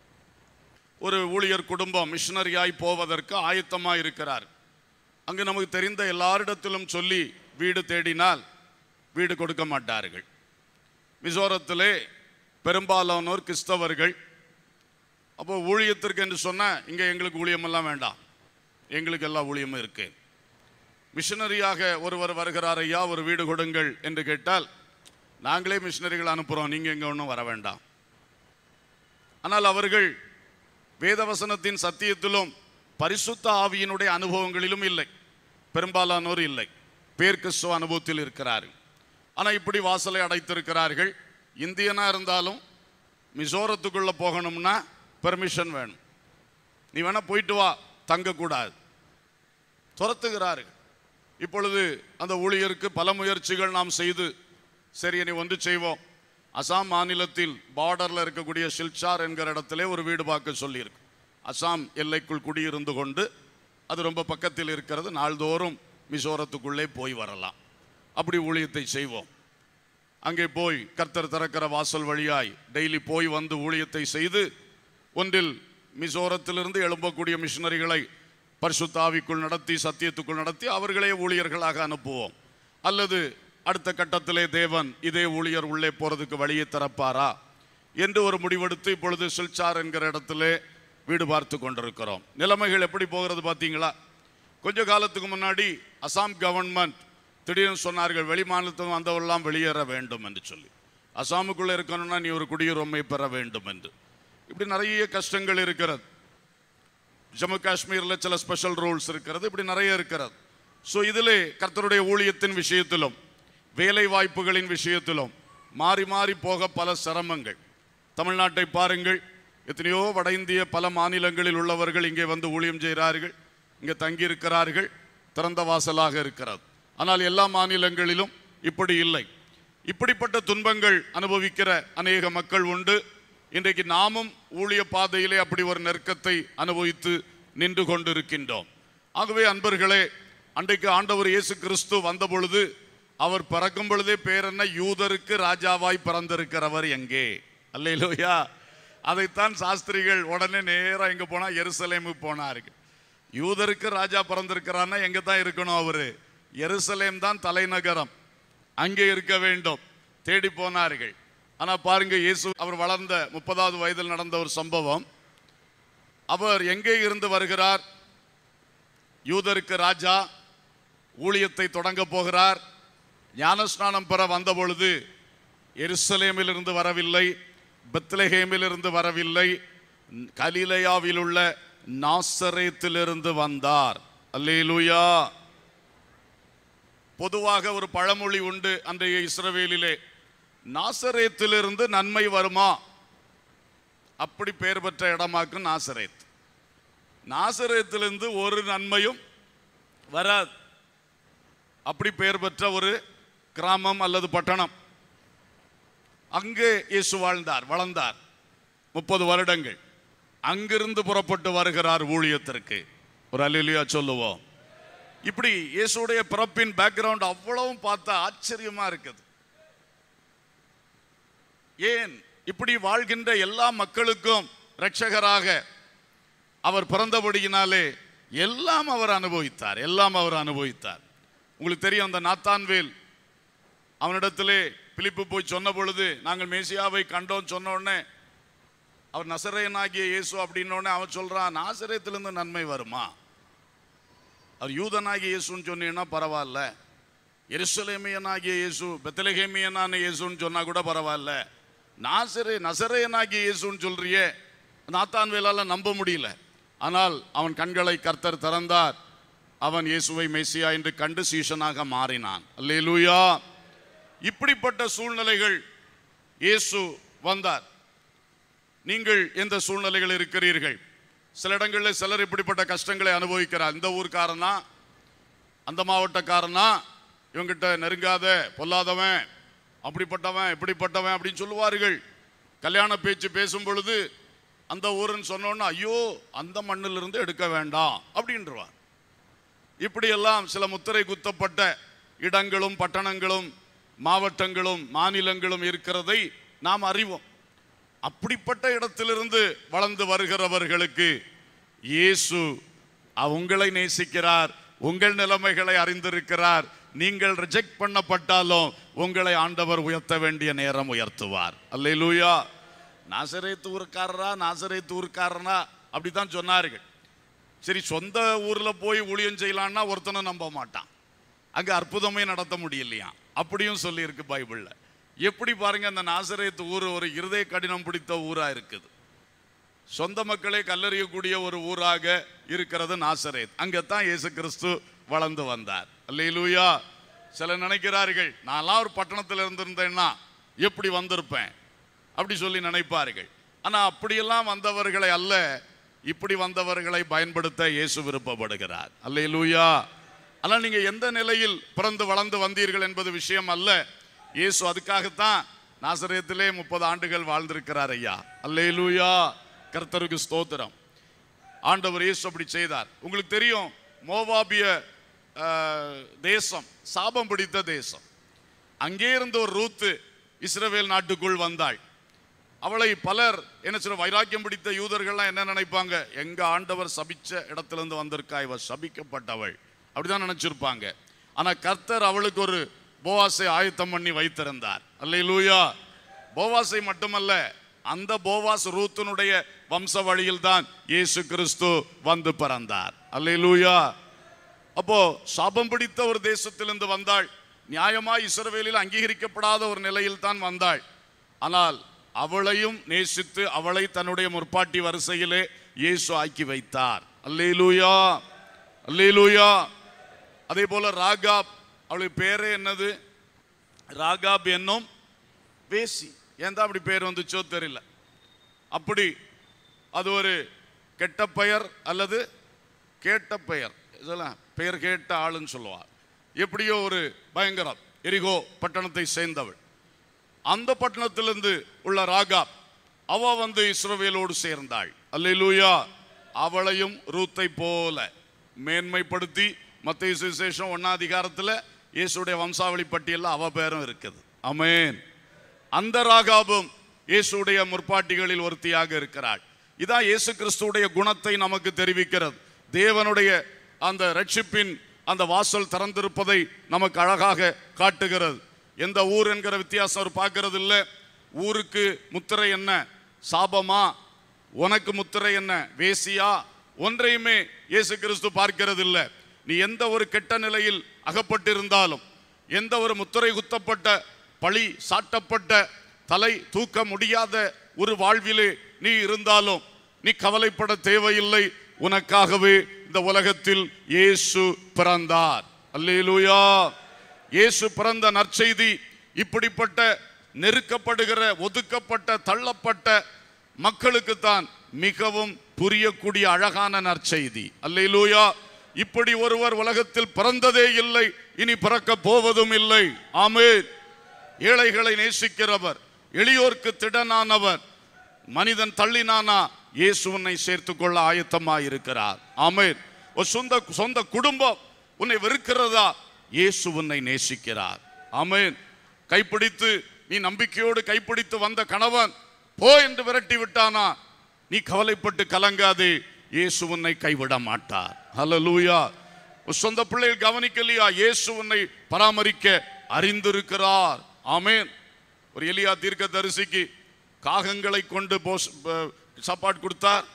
ஒரு ஊழியர் குடும்பம் மிஷனரியாய் போவதற்கு ஆயத்தமாக இருக்கிறார் அங்கு நமக்கு தெரிந்த எல்லாரிடத்திலும் சொல்லி வீடு தேடினால் வீடு கொடுக்க மாட்டார்கள் மிசோரத்திலே பெரும்பாலானோர் கிறிஸ்தவர்கள் அப்போ ஊழியத்திற்கு என்று சொன்ன இங்கே எங்களுக்கு ஊழியமெல்லாம் வேண்டாம் எங்களுக்கு எல்லா ஊழியமும் இருக்கு மிஷனரியாக ஒருவர் வருகிறார் ஐயா ஒரு வீடு கொடுங்கள் என்று கேட்டால் நாங்களே மிஷனரிகள் அனுப்புகிறோம் நீங்கள் எங்கே ஒன்றும் வர வேண்டாம் ஆனால் அவர்கள் வேதவசனத்தின் சத்தியத்திலும் பரிசுத்த ஆவியினுடைய அனுபவங்களிலும் இல்லை பெரும்பாலானோர் இல்லை பேர் கிறிஸ்துவ அனுபவத்தில் இருக்கிறார்கள் ஆனால் இப்படி வாசலை அடைத்திருக்கிறார்கள் இந்தியனா இருந்தாலும் மிசோரத்துக்குள்ள போகணும்னா பெர்மிஷன் வேணும் நீ வேணா போயிட்டு வா தங்கக்கூடாது துரத்துகிறார்கள் இப்பொழுது அந்த ஊழியருக்கு பல முயற்சிகள் நாம் செய்து சரி இனி ஒன்று செய்வோம் அசாம் மாநிலத்தில் பார்டரில் இருக்கக்கூடிய சில்சார் என்கிற இடத்திலே ஒரு வீடு பார்க்க சொல்லியிருக்கு அசாம் எல்லைக்குள் குடியிருந்து கொண்டு அது ரொம்ப பக்கத்தில் இருக்கிறது நாள்தோறும் மிசோரத்துக்குள்ளே போய் வரலாம் அப்படி ஊழியத்தை செய்வோம் அங்கே போய் கர்த்தர் திறக்கிற வாசல் வழியாய் டெய்லி போய் வந்து ஊழியத்தை செய்து ஒன்றில் மிசோரத்திலிருந்து எழும்பக்கூடிய மிஷனரிகளை பரிசுத்தாவிக்குள் நடத்தி சத்தியத்துக்குள் நடத்தி அவர்களே ஊழியர்களாக அனுப்புவோம் அல்லது அடுத்த கட்டத்திலே தேவன் இதே ஊழியர் உள்ளே போறதுக்கு வழியை திறப்பாரா என்று ஒரு முடிவெடுத்து இப்பொழுது சில்சார் என்கிற இடத்திலே வீடு பார்த்து கொண்டிருக்கிறோம் நிலைமைகள் எப்படி போகிறது பார்த்தீங்களா கொஞ்ச காலத்துக்கு முன்னாடி அசாம் கவர்மெண்ட் திடீர்னு சொன்னார்கள் வெளி மாநிலத்துக்கு வந்தவரெல்லாம் வெளியேற வேண்டும் என்று சொல்லி அசாமுக்குள்ள இருக்கணும்னா நீ ஒரு குடியுரிமை பெற வேண்டும் என்று இப்படி நிறைய கஷ்டங்கள் இருக்கிறது ஜம்மு காஷ்மீரில் சில ஸ்பெஷல் ரூல்ஸ் இருக்கிறது இப்படி நிறைய இருக்கிறது ஸோ இதிலே கர்த்தருடைய ஊழியத்தின் விஷயத்திலும் வேலை வாய்ப்புகளின் விஷயத்திலும் மாறி மாறி போக பல சிரமங்கள் தமிழ்நாட்டை பாருங்கள் எத்தனையோ வட இந்திய பல மாநிலங்களில் உள்ளவர்கள் இங்கே வந்து ஊழியம் செய்கிறார்கள் இங்கே தங்கி இருக்கிறார்கள் திறந்த வாசலாக இருக்கிறது ஆனால் எல்லா மாநிலங்களிலும் இப்படி இல்லை இப்படிப்பட்ட துன்பங்கள் அனுபவிக்கிற அநேக மக்கள் உண்டு இன்றைக்கு நாமும் ஊழிய பாதையிலே அப்படி ஒரு நெருக்கத்தை அனுபவித்து நின்று கொண்டிருக்கின்றோம் ஆகவே அன்பர்களே அன்றைக்கு ஆண்டவர் இயேசு கிறிஸ்து வந்த பொழுது அவர் பிறக்கும் பொழுதே பேர் என்ன யூதருக்கு ராஜாவாய் பிறந்திருக்கிறவர் எங்கே அல்லேலூயா அதைத்தான் சாஸ்திரிகள் உடனே நேரா எங்க போனா எருசலேமுக்கு போனார்கள் யூதருக்கு ராஜா பிறந்திருக்கிறான்னா எங்க தான் இருக்கணும் அவரு எருசலேம் தான் தலைநகரம் அங்கே இருக்க வேண்டும் தேடி போனார்கள் ஆனா பாருங்க இயேசு அவர் வளர்ந்த முப்பதாவது வயதில் நடந்த ஒரு சம்பவம் அவர் எங்கே இருந்து வருகிறார் யூதருக்கு ராஜா ஊழியத்தை தொடங்க போகிறார் ஞானஸ்நானம் பெற வந்த பொழுது எருசலேமில் இருந்து வரவில்லை பெத்லஹேமில் இருந்து வரவில்லை கலிலேயாவில் உள்ள நாசரேத்திலிருந்து வந்தார் அல்லேலூயா பொதுவாக ஒரு பழமொழி உண்டு அன்றைய இஸ்ரவேலிலே நாசரேத்திலிருந்து நன்மை வருமா அப்படி பெயர் பெற்ற இடமாக்கும் நாசரேத் நாசரேத்திலிருந்து ஒரு நன்மையும் வராது அப்படி பெயர் பெற்ற ஒரு கிராமம் அல்லது பட்டணம் அங்கே இயேசு வாழ்ந்தார் வளர்ந்தார் முப்பது வருடங்கள் அங்கிருந்து புறப்பட்டு வருகிறார் ஊழியத்திற்கு ஒரு அலிலியா சொல்லுவோம் இப்படி இயேசுடைய பிறப்பின் பேக்ரவுண்ட் அவ்வளவும் பார்த்தா ஆச்சரியமா இருக்குது ஏன் இப்படி வாழ்கின்ற எல்லா மக்களுக்கும் இரட்சகராக அவர் பிறந்தபடியினாலே எல்லாம் அவர் அனுபவித்தார் எல்லாம் அவர் அனுபவித்தார் உங்களுக்கு தெரியும் அந்த நாத்தான்வேல் அவனிடத்திலே பிலிப்பு போய் சொன்ன பொழுது நாங்கள் மேசியாவை கண்டோம் சொன்ன உடனே அவர் நசரேயனாகிய இயேசு அப்படின்ன உடனே அவன் சொல்றான் நாசரேத்திலிருந்து நன்மை வருமா அவர் யூதனாகிய இயேசுன்னு சொன்னீங்கன்னா பரவாயில்ல எருசலேமியனாகிய இயேசு பெத்தலகேமியனான இயேசுன்னு சொன்னா கூட பரவாயில்ல நாசரே நசரேயனாகிய இயேசுன்னு சொல்றியே நாத்தான் வேலால நம்ப முடியல ஆனால் அவன் கண்களை கர்த்தர் திறந்தார் அவன் இயேசுவை மெஸ்ஸியா என்று கண்டு சீஷனாக மாறினான் அல்லேலூயா இப்படிப்பட்ட சூழ்நிலைகள் இயேசு வந்தார் நீங்கள் எந்த சூழ்நிலைகள் இருக்கிறீர்கள் சில இடங்களில் சிலர் இப்படிப்பட்ட கஷ்டங்களை அனுபவிக்கிறார் இந்த ஊர்க்காரனா அந்த மாவட்டக்காரனா இவங்கிட்ட நெருங்காத பொல்லாதவன் அப்படிப்பட்டவன் இப்படிப்பட்டவன் அப்படின்னு சொல்லுவார்கள் கல்யாண பேச்சு பேசும் பொழுது அந்த ஊருன்னு சொன்னோன்னா ஐயோ அந்த மண்ணிலிருந்து எடுக்க வேண்டாம் அப்படின்றவார் இப்படியெல்லாம் சில முத்திரை குத்தப்பட்ட இடங்களும் பட்டணங்களும் மாவட்டங்களும் மாநிலங்களும் இருக்கிறதை நாம் அறிவோம் அப்படிப்பட்ட இடத்திலிருந்து வளர்ந்து வருகிறவர்களுக்கு இயேசு உங்களை நேசிக்கிறார் உங்கள் நிலைமைகளை அறிந்திருக்கிறார் நீங்கள் ரிஜெக்ட் பண்ணப்பட்டாலும் உங்களை ஆண்டவர் உயர்த்த வேண்டிய நேரம் உயர்த்துவார் அல்லேலூயா நாசரேத்து ஊர்க்காரரா நாசரேத்து ஊர்க்காரனா அப்படித்தான் சொன்னார்கள் சரி சொந்த ஊர்ல போய் ஊழியம் செய்யலான்னா ஒருத்தனும் நம்ப மாட்டான் அங்க அற்புதமே நடத்த முடியலையா அப்படியும் சொல்லியிருக்கு பைபிள்ல எப்படி பாருங்க அந்த நாசரேத்து ஊர் ஒரு இருதய கடினம் பிடித்த ஊரா இருக்குது சொந்த மக்களே கல்லறியக்கூடிய ஒரு ஊராக இருக்கிறது நாசரேத் அங்கத்தான் இயேசு கிறிஸ்து வளர்ந்து வந்தார் அல்லேலூயா சில நினைக்கிறார்கள் நான்லாம் ஒரு பட்டணத்தில் இருந்திருந்தேன்னா எப்படி வந்திருப்பேன் அப்படி சொல்லி நினைப்பார்கள் ஆனா அப்படியெல்லாம் வந்தவர்களை அல்ல இப்படி வந்தவர்களை பயன்படுத்த இயேசு விருப்பப்படுகிறார் அல்லேலூயா ஆனால் நீங்க எந்த நிலையில் பிறந்து வளர்ந்து வந்தீர்கள் என்பது விஷயம் அல்ல இயேசு அதுக்காகத்தான் நாசரேத்திலே முப்பது ஆண்டுகள் வாழ்ந்திருக்கிறார் ஐயா அல்லேலூயா கர்த்தருக்கு ஸ்தோத்திரம் ஆண்டவர் இயேசு அப்படி செய்தார் உங்களுக்கு தெரியும் மோவாபிய அஹ், தேசம் சாபம் பிடித்த தேசம் அங்கே இருந்து ஒரு ரூத்து இஸ்ரவேல் நாட்டுக்குள் வந்தாள் அவளை பலர் என்ன சொல்ற வைராக்கியம் பிடித்த யூதர்கள்லாம் என்ன நினைப்பாங்க எங்க ஆண்டவர் சபிச்ச இடத்திலிருந்து வந்திருக்கா இவ சபிக்கப்பட்டவள் அப்படிதான் நினைச்சிருப்பாங்க ஆனா கர்த்தர் அவளுக்கு ஒரு போவாசை ஆயத்தம் பண்ணி வைத்திருந்தார் அல்லேலூயா போவாசை மட்டுமல்ல அந்த போவாஸ் ரூத்தினுடைய வம்ச வழியில் தான் இயேசு கிறிஸ்து வந்து பிறந்தார் அல்லேலூயா அப்போ சாபம் பிடித்த ஒரு தேசத்திலிருந்து வந்தாள் நியாயமாய் இஸ்ரவேலில் அங்கீகரிக்கப்படாத ஒரு நிலையில் தான் வந்தாள் ஆனால் அவளையும் நேசித்து அவளை தன்னுடைய முற்பாட்டி வரிசையிலே இயேசு ஆக்கி வைத்தார் அல்லேலூயா அல்லேலூயா அதே போல ராகாப் அவளுடைய பேரே என்னது ராகாப் என்னும் வேசி ஏன் தான் அப்படி பேர் வந்துச்சோ தெரியல அப்படி அது ஒரு கெட்ட பெயர் அல்லது கேட்ட பெயர் இதெல்லாம் பெயர் கேட்ட ஆளுன்னு சொல்லுவார் எப்படியோ ஒரு பயங்கரம் எரிகோ பட்டணத்தை சேர்ந்தவள் அந்த பட்டணத்திலிருந்து உள்ள ராகாப் அவ வந்து இஸ்ரவேலோடு சேர்ந்தாள் அல்லேலூயா அவளையும் ரூத்தை போல மேன்மைப்படுத்தி மத்திய சுவிசேஷம் ஒன்னாம் அதிகாரத்தில் இயேசுடைய வம்சாவளி பட்டியலில் அவ பேரும் இருக்குது ஆமென் அந்த ராகாபும் இயேசுடைய முற்பாட்டிகளில் ஒருத்தியாக இருக்கிறாள் இதான் இயேசு கிறிஸ்துவுடைய குணத்தை நமக்கு தெரிவிக்கிறது தேவனுடைய அந்த ரட்சிப்பின் அந்த வாசல் திறந்திருப்பதை நமக்கு அழகாக காட்டுகிறது எந்த ஊர் என்கிற வித்தியாசம் அவர் பார்க்கறது இல்லை ஊருக்கு முத்திரை என்ன சாபமா உனக்கு முத்திரை என்ன வேசியா ஒன்றையுமே இயேசு கிறிஸ்து பார்க்கிறது இல்லை நீ எந்த ஒரு கெட்ட நிலையில் அகப்பட்டிருந்தாலும் எந்த ஒரு முத்திரை குத்தப்பட்ட பழி சாட்டப்பட்ட தலை தூக்க முடியாத ஒரு வாழ்விலே நீ இருந்தாலும் நீ கவலைப்பட தேவையில்லை உனக்காகவே இந்த உலகத்தில் இயேசு பிறந்தார் அல்லேலூயா இயேசு பிறந்த நற்செய்தி இப்படிப்பட்ட நெருக்கப்படுகிற ஒதுக்கப்பட்ட தள்ளப்பட்ட மக்களுக்குத்தான் மிகவும் புரியக்கூடிய அழகான நற்செய்தி அல்லேலூயா இப்படி ஒருவர் உலகத்தில் பிறந்ததே இல்லை இனி பிறக்க போவதும் இல்லை ஆமென் ஏழைகளை நேசிக்கிறவர் எளியோர்க்கு திடனானவர் மனிதன் தள்ளினானா இயேசு உன்னை சேர்த்துக் கொள்ள ஆயத்தமாயிருக்கிறார் ஆமென் ஒரு சொந்த சொந்த குடும்பம் உன்னை வெறுக்கிறதா இயேசு உன்னை நேசிக்கிறார் ஆமென் கைப்பிடித்து நீ நம்பிக்கையோடு கைப்பிடித்து வந்த கணவன் போ என்று விரட்டி விட்டானா நீ கவலைப்பட்டு கலங்காதே இயேசு உன்னை கைவிட மாட்டார் ஹalleluya உன் சொந்த பிள்ளைகள் கவனிக்கலையா இயேசு உன்னை பராமரிக்க அறிந்திருக்கிறார் ஆமென் ஒரு எலியா தீர்க்க தரிசிக்கு காகங்களை கொண்டு போஸ் ப- சாப்பாடு கொடுத்தார்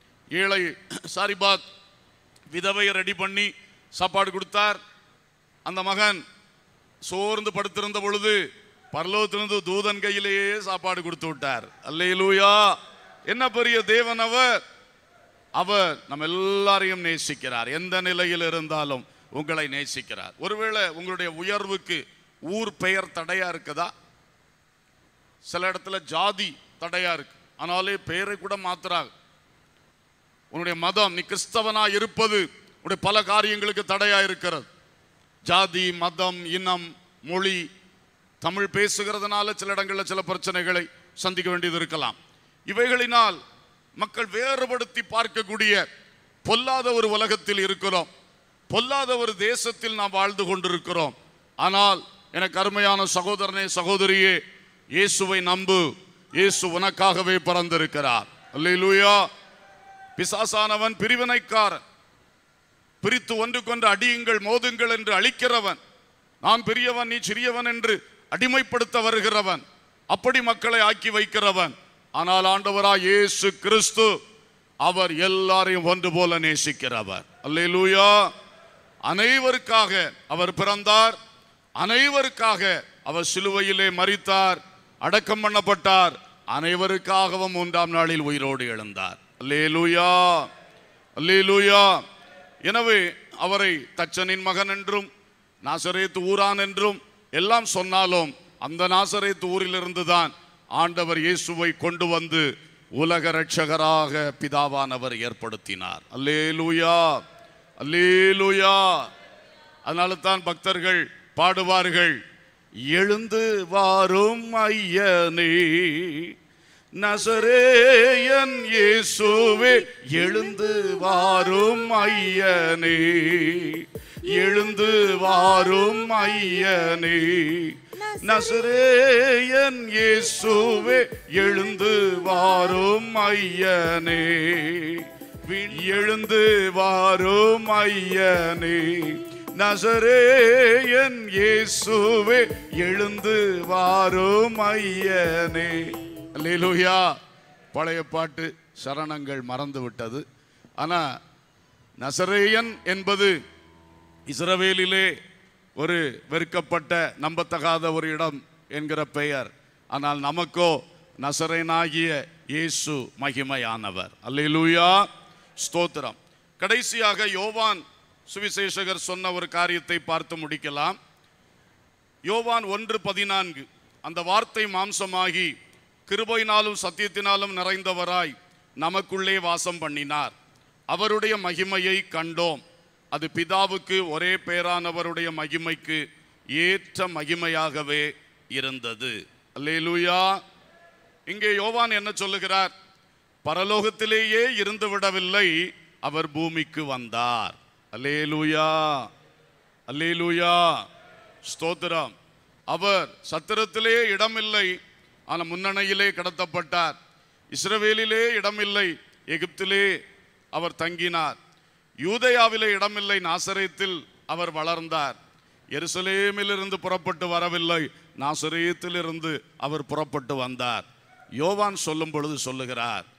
ஏழை சாரிபாத் விதவையை ரெடி பண்ணி சாப்பாடு கொடுத்தார் அந்த மகன் சோர்ந்து படுத்திருந்த பொழுது பரலோகத்திலிருந்து தூதன் கையிலேயே சாப்பாடு கொடுத்து விட்டார் அல்லேலூயா என்ன பெரிய தேவன் அவர் அவர் நம்ம எல்லாரையும் நேசிக்கிறார் எந்த நிலையில் இருந்தாலும் உங்களை நேசிக்கிறார் ஒருவேளை உங்களுடைய உயர்வுக்கு ஊர் பெயர் தடையா இருக்குதா சில இடத்துல ஜாதி தடையா இருக்கு ஆனாலே பெயரை கூட மாத்துறாங்க உன்னுடைய மதம் நீ கிறிஸ்தவனா இருப்பது உன்னுடைய பல காரியங்களுக்கு தடையா இருக்கிறது ஜாதி மதம் இனம் மொழி தமிழ் பேசுகிறதுனால சில இடங்களில் சில பிரச்சனைகளை சந்திக்க வேண்டியது இருக்கலாம் இவைகளினால் மக்கள் வேறுபடுத்தி பார்க்கக்கூடிய பொல்லாத ஒரு உலகத்தில் இருக்கிறோம் பொல்லாத ஒரு தேசத்தில் நாம் வாழ்ந்து கொண்டிருக்கிறோம் ஆனால் எனக்கு அருமையான சகோதரனே சகோதரியே இயேசுவை நம்பு இயேசு உனக்காகவே பிறந்திருக்கிறார் அல்லேலூயா பிசாசானவன் பிரிவினைக்காரன் பிரித்து ஒன்று கொண்டு அடியுங்கள் மோதுங்கள் என்று அழிக்கிறவன் நான் பெரியவன் நீ சிறியவன் என்று அடிமைப்படுத்த வருகிறவன் அப்படி மக்களை ஆக்கி வைக்கிறவன் ஆனால் ஆண்டவராய் இயேசு கிறிஸ்து அவர் எல்லாரையும் ஒன்று போல நேசிக்கிறவர் அல்லேலூயா அனைவருக்காக அவர் பிறந்தார் அனைவருக்காக அவர் சிலுவையிலே மரித்தார் அடக்கம் பண்ணப்பட்டார் அனைவருக்காகவும் மூன்றாம் நாளில் உயிரோடு எழுந்தார் அல்லேலூயா அல்லேலூயா எனவே அவரை தச்சனின் மகன் என்றும் நாசரேத்து ஊரான் என்றும் எல்லாம் சொன்னாலும் அந்த நாசரேத்து ஊரிலிருந்து தான் ஆண்டவர் இயேசுவை கொண்டு வந்து உலக ரட்சகராக பிதாவானவர் ஏற்படுத்தினார் அல்லேலூயா அல்லேலூயா அதனால தான் பக்தர்கள் பாடுவார்கள் எழுந்து வாரும் ஐயனே நசரேயன் இயேசுவே எழுந்து வாரும் ஐயனே எழுந்து வாரும் ஐயனே நசரேயன் இயேசுவே எழுந்து வாரும் ஐயனே விண் எழுந்து வாரும் ஐயனே நசரேயன் இயேசுவே எழுந்து வாரும் ஐயனே அல்லேலூயா பழைய பாட்டு சரணங்கள் மறந்து விட்டது ஆனா நசரேயன் என்பது இஸ்ரவேலிலே ஒரு வெறுக்கப்பட்ட நம்பத்தகாத ஒரு இடம் என்கிற பெயர் ஆனால் நமக்கோ நசரேனாகிய இயேசு மகிமையானவர் அல்லேலூயா ஸ்தோத்திரம் கடைசியாக யோவான் சுவிசேஷகர் சொன்ன ஒரு காரியத்தை பார்த்து முடிக்கலாம் யோவான் ஒன்று பதினான்கு அந்த வார்த்தை மாம்சமாகி கிருபையினாலும் சத்தியத்தினாலும் நிறைந்தவராய் நமக்குள்ளே வாசம் பண்ணினார் அவருடைய மகிமையை கண்டோம் அது பிதாவுக்கு ஒரே பேரானவருடைய மகிமைக்கு ஏற்ற மகிமையாகவே இருந்தது அல்லேலூயா இங்கே யோவான் என்ன சொல்லுகிறார் பரலோகத்திலேயே இருந்து விடவில்லை அவர் பூமிக்கு வந்தார் அல்லேலூயா அல்லேலூயா ஸ்தோத்திரம் அவர் சத்திரத்திலே இடமில்லை ஆனால் முன்னணையிலே கடத்தப்பட்டார் இஸ்ரவேலிலே இடமில்லை எகிப்திலே அவர் தங்கினார் யூதயாவிலே இடமில்லை நாசரேத்தில் அவர் வளர்ந்தார் எருசலேமிலிருந்து புறப்பட்டு வரவில்லை நாசரேத்திலிருந்து அவர் புறப்பட்டு வந்தார் யோவான் சொல்லும் பொழுது சொல்லுகிறார்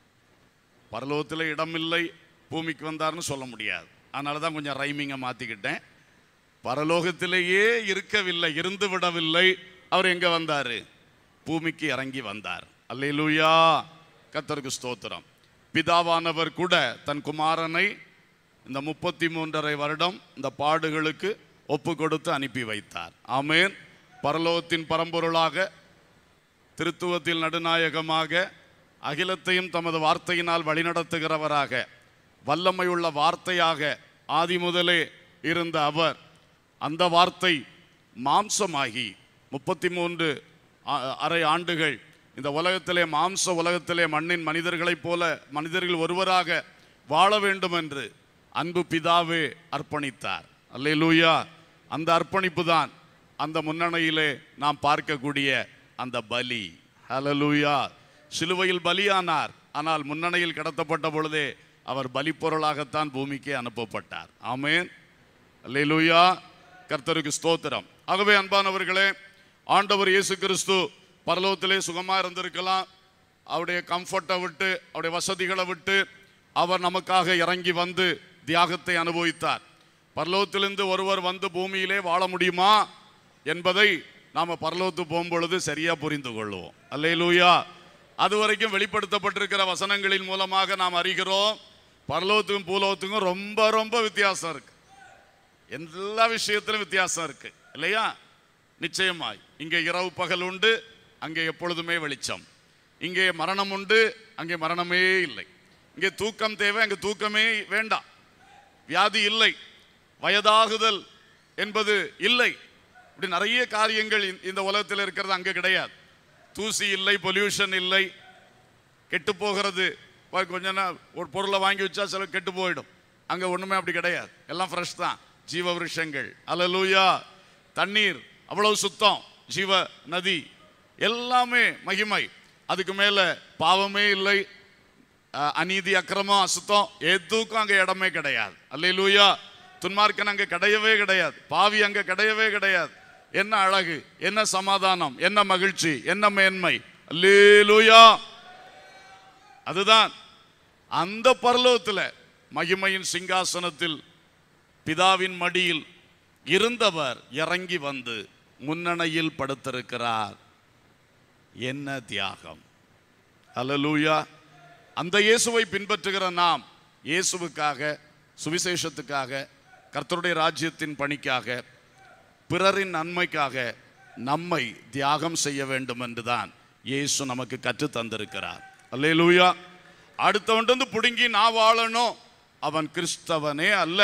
பரலோகத்தில் இடமில்லை பூமிக்கு வந்தார்னு சொல்ல முடியாது அதனால தான் கொஞ்சம் ரைமிங்கை மாற்றிக்கிட்டேன் பரலோகத்திலேயே இருக்கவில்லை இருந்து விடவில்லை அவர் எங்க வந்தாரு பூமிக்கு இறங்கி வந்தார் அல்லேலூயா கத்தருக்கு ஸ்தோத்திரம் பிதாவானவர் கூட தன் குமாரனை இந்த முப்பத்தி மூன்றரை வருடம் இந்த பாடுகளுக்கு ஒப்பு கொடுத்து அனுப்பி வைத்தார் ஆமேன் பரலோகத்தின் பரம்பொருளாக திருத்துவத்தில் நடுநாயகமாக அகிலத்தையும் தமது வார்த்தையினால் வழிநடத்துகிறவராக வல்லமையுள்ள வார்த்தையாக ஆதி முதலே இருந்த அவர் அந்த வார்த்தை மாம்சமாகி முப்பத்தி மூன்று அரை ஆண்டுகள் இந்த உலகத்திலே மாம்ச உலகத்திலே மண்ணின் மனிதர்களைப் போல மனிதர்கள் ஒருவராக வாழ வேண்டும் என்று அன்பு பிதாவே அர்ப்பணித்தார் அல்லேலூயா அந்த அர்ப்பணிப்பு தான் அந்த முன்னணியிலே நாம் பார்க்கக்கூடிய அந்த பலி ஹalleluya சிலுவையில் பலியானார் ஆனால் முன்னணியில் கடத்தப்பட்ட பொழுதே அவர் பலி பொருளாகத்தான் பூமிக்கு அனுப்பப்பட்டார் ஆமென் அல்லேலூயா கர்த்தருக்கு ஸ்தோத்திரம் ஆகவே அன்பானவர்களே ஆண்டவர் இயேசு கிறிஸ்து பரலோகத்திலே சுகமா இருந்திருக்கலாம் அவருடைய கம்ஃபர்ட்டை விட்டு அவருடைய வசதிகளை விட்டு அவர் நமக்காக இறங்கி வந்து தியாகத்தை அனுபவித்தார் பரலோகத்திலிருந்து ஒருவர் வந்து பூமியிலே வாழ முடியுமா என்பதை நாம பரலோகத்து போகும்பொழுது சரியா புரிந்து கொள்வோம் அல்லேலூயா அது வரைக்கும் வெளிப்படுத்தப்பட்டிருக்கிற வசனங்களின் மூலமாக நாம் அறிகிறோம் பரலோகத்துக்கும் பூலோகத்துக்கும் ரொம்ப ரொம்ப வித்தியாசம் இருக்கு எல்லா விஷயத்திலும் வித்தியாசம் இருக்கு இல்லையா நிச்சயமாய் இங்கே இரவு பகல் உண்டு அங்கே எப்பொழுதுமே வெளிச்சம் இங்கே மரணம் உண்டு அங்கே மரணமே இல்லை இங்கே தூக்கம் தேவை அங்கே தூக்கமே வேண்டாம் வியாதி இல்லை வயதாகுதல் என்பது இல்லை இப்படி நிறைய காரியங்கள் இந்த- இந்த உலகத்தில் இருக்கிறது அங்கே கிடையாது தூசி இல்லை பொல்யூஷன் இல்லை கெட்டு போகிறது பா, கொஞ்ச நாள் ஒரு பொருளை வாங்கி வச்சா சில கெட்டு போயிடும் அங்கே ஒன்றுமே அப்படி கிடையாது எல்லாம் ஃப்ரெஷ் தான் ஜீவ விருஷங்கள் அல்லேலூயா தண்ணீர் அவ்வளவு சுத்தம் ஜீவ நதி எல்லாமே மகிமை அதுக்கு மேலே பாவமே இல்லை அஹ், அநீதி அக்கிரமம் அசுத்தம் எதுக்கும் அங்கே இடமே கிடையாது அல்லேலூயா துன்மார்க்கன் அங்கே கிடையவே கிடையாது பாவி அங்கே கிடையவே கிடையாது என்ன அழகு என்ன சமாதானம் என்ன மகிழ்ச்சி என்ன மேன்மை அல்லேலூயா அதுதான் அந்த பரலோகத்தில் மகிமையின் சிங்காசனத்தில் பிதாவின் மடியில் இருந்தவர் இறங்கி வந்து முன்னணையில் படுத்திருக்கிறார் என்ன தியாகம் அல்லேலூயா அந்த இயேசுவை பின்பற்றுகிற நாம் இயேசுவுக்காக சுவிசேஷத்துக்காக கர்த்தருடைய ராஜ்யத்தின் பணிக்காக பிறரின் நன்மைக்காக நம்மை தியாகம் செய்ய வேண்டும் என்றுதான் இயேசு நமக்கு கற்று தந்திருக்கிறார் அல்லேலூயா அடுத்தவன் வந்து புடுங்கி நான் வாழணும் அவன் கிறிஸ்தவனே அல்ல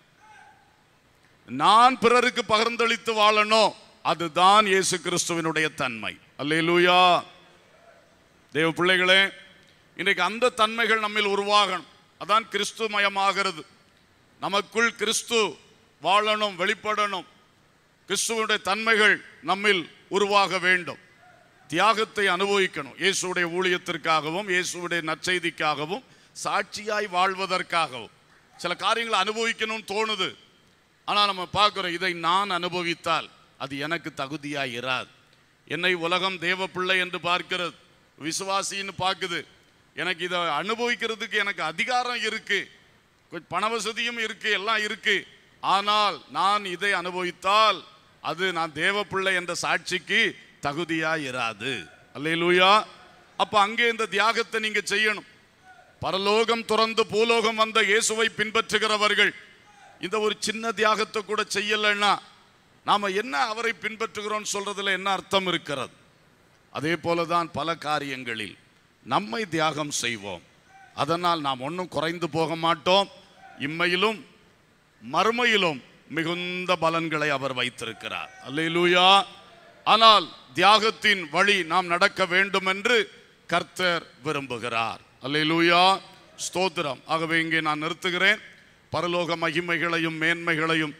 நான் பிறருக்கு பகிர்ந்தளித்து வாழணும் அதுதான் இயேசு கிறிஸ்துவினுடைய தன்மை அல்லேலூயா தேவ பிள்ளைகளே இன்றைக்கு அந்த தன்மைகள் நம்மில் உருவாகணும் அதான் கிறிஸ்துமயமாகிறது நமக்குள் கிறிஸ்து வாழணும் வெளிப்படணும் கிறிஸ்துவனுடைய தன்மைகள் நம்மில் உருவாக வேண்டும் தியாகத்தை அனுபவிக்கணும் இயேசுடைய ஊழியத்திற்காகவும் இயேசுடைய நற்செய்திக்காகவும் சாட்சியாய் வாழ்வதற்காகவும் சில காரியங்களை அனுபவிக்கணும்னு தோணுது ஆனால் நம்ம பார்க்குறோம் இதை நான் அனுபவித்தால் அது எனக்கு தகுதியாய் இராது என்னை உலகம் தேவ பிள்ளை என்று பார்க்கிறது விசுவாசின்னு பார்க்குது எனக்கு இதை அனுபவிக்கிறதுக்கு எனக்கு அதிகாரம் இருக்கு கொஞ்சம் பண வசதியும் இருக்கு எல்லாம் இருக்கு ஆனால் நான் இதை அனுபவித்தால் அது நான் தேவ பிள்ளை என்ற சாட்சிக்கு தகுதியா இராது அல்லேலூயா அப்ப அங்கே இந்த தியாகத்தை நீங்க செய்யணும் பரலோகம் துறந்து பூலோகம் வந்த இயேசுவை பின்பற்றுகிறவர்கள் இந்த ஒரு சின்ன தியாகத்தை கூட செய்யலைன்னா நாம என்ன அவரை பின்பற்றுகிறோம் சொல்றதுல என்ன அர்த்தம் இருக்கிறது அதே போலதான் பல காரியங்களில் நம்மை தியாகம் செய்வோம் அதனால் நாம் ஒன்றும் குறைந்து போக மாட்டோம் இம்மையிலும் மறுமையிலும் மிகுந்த பலன்களை அவர் வைத்திருக்கிறார் அல்லேலூயா ஆனால் தியாகத்தின் வழி நாம் நடக்க வேண்டும் என்று கர்த்தர் விரும்புகிறார் அல்லேலூயா ஸ்தோத்திரம் ஆகவே இங்கே நான் நிறுத்துகிறேன் பரலோக மகிமைகளையும் மேன்மைகளையும்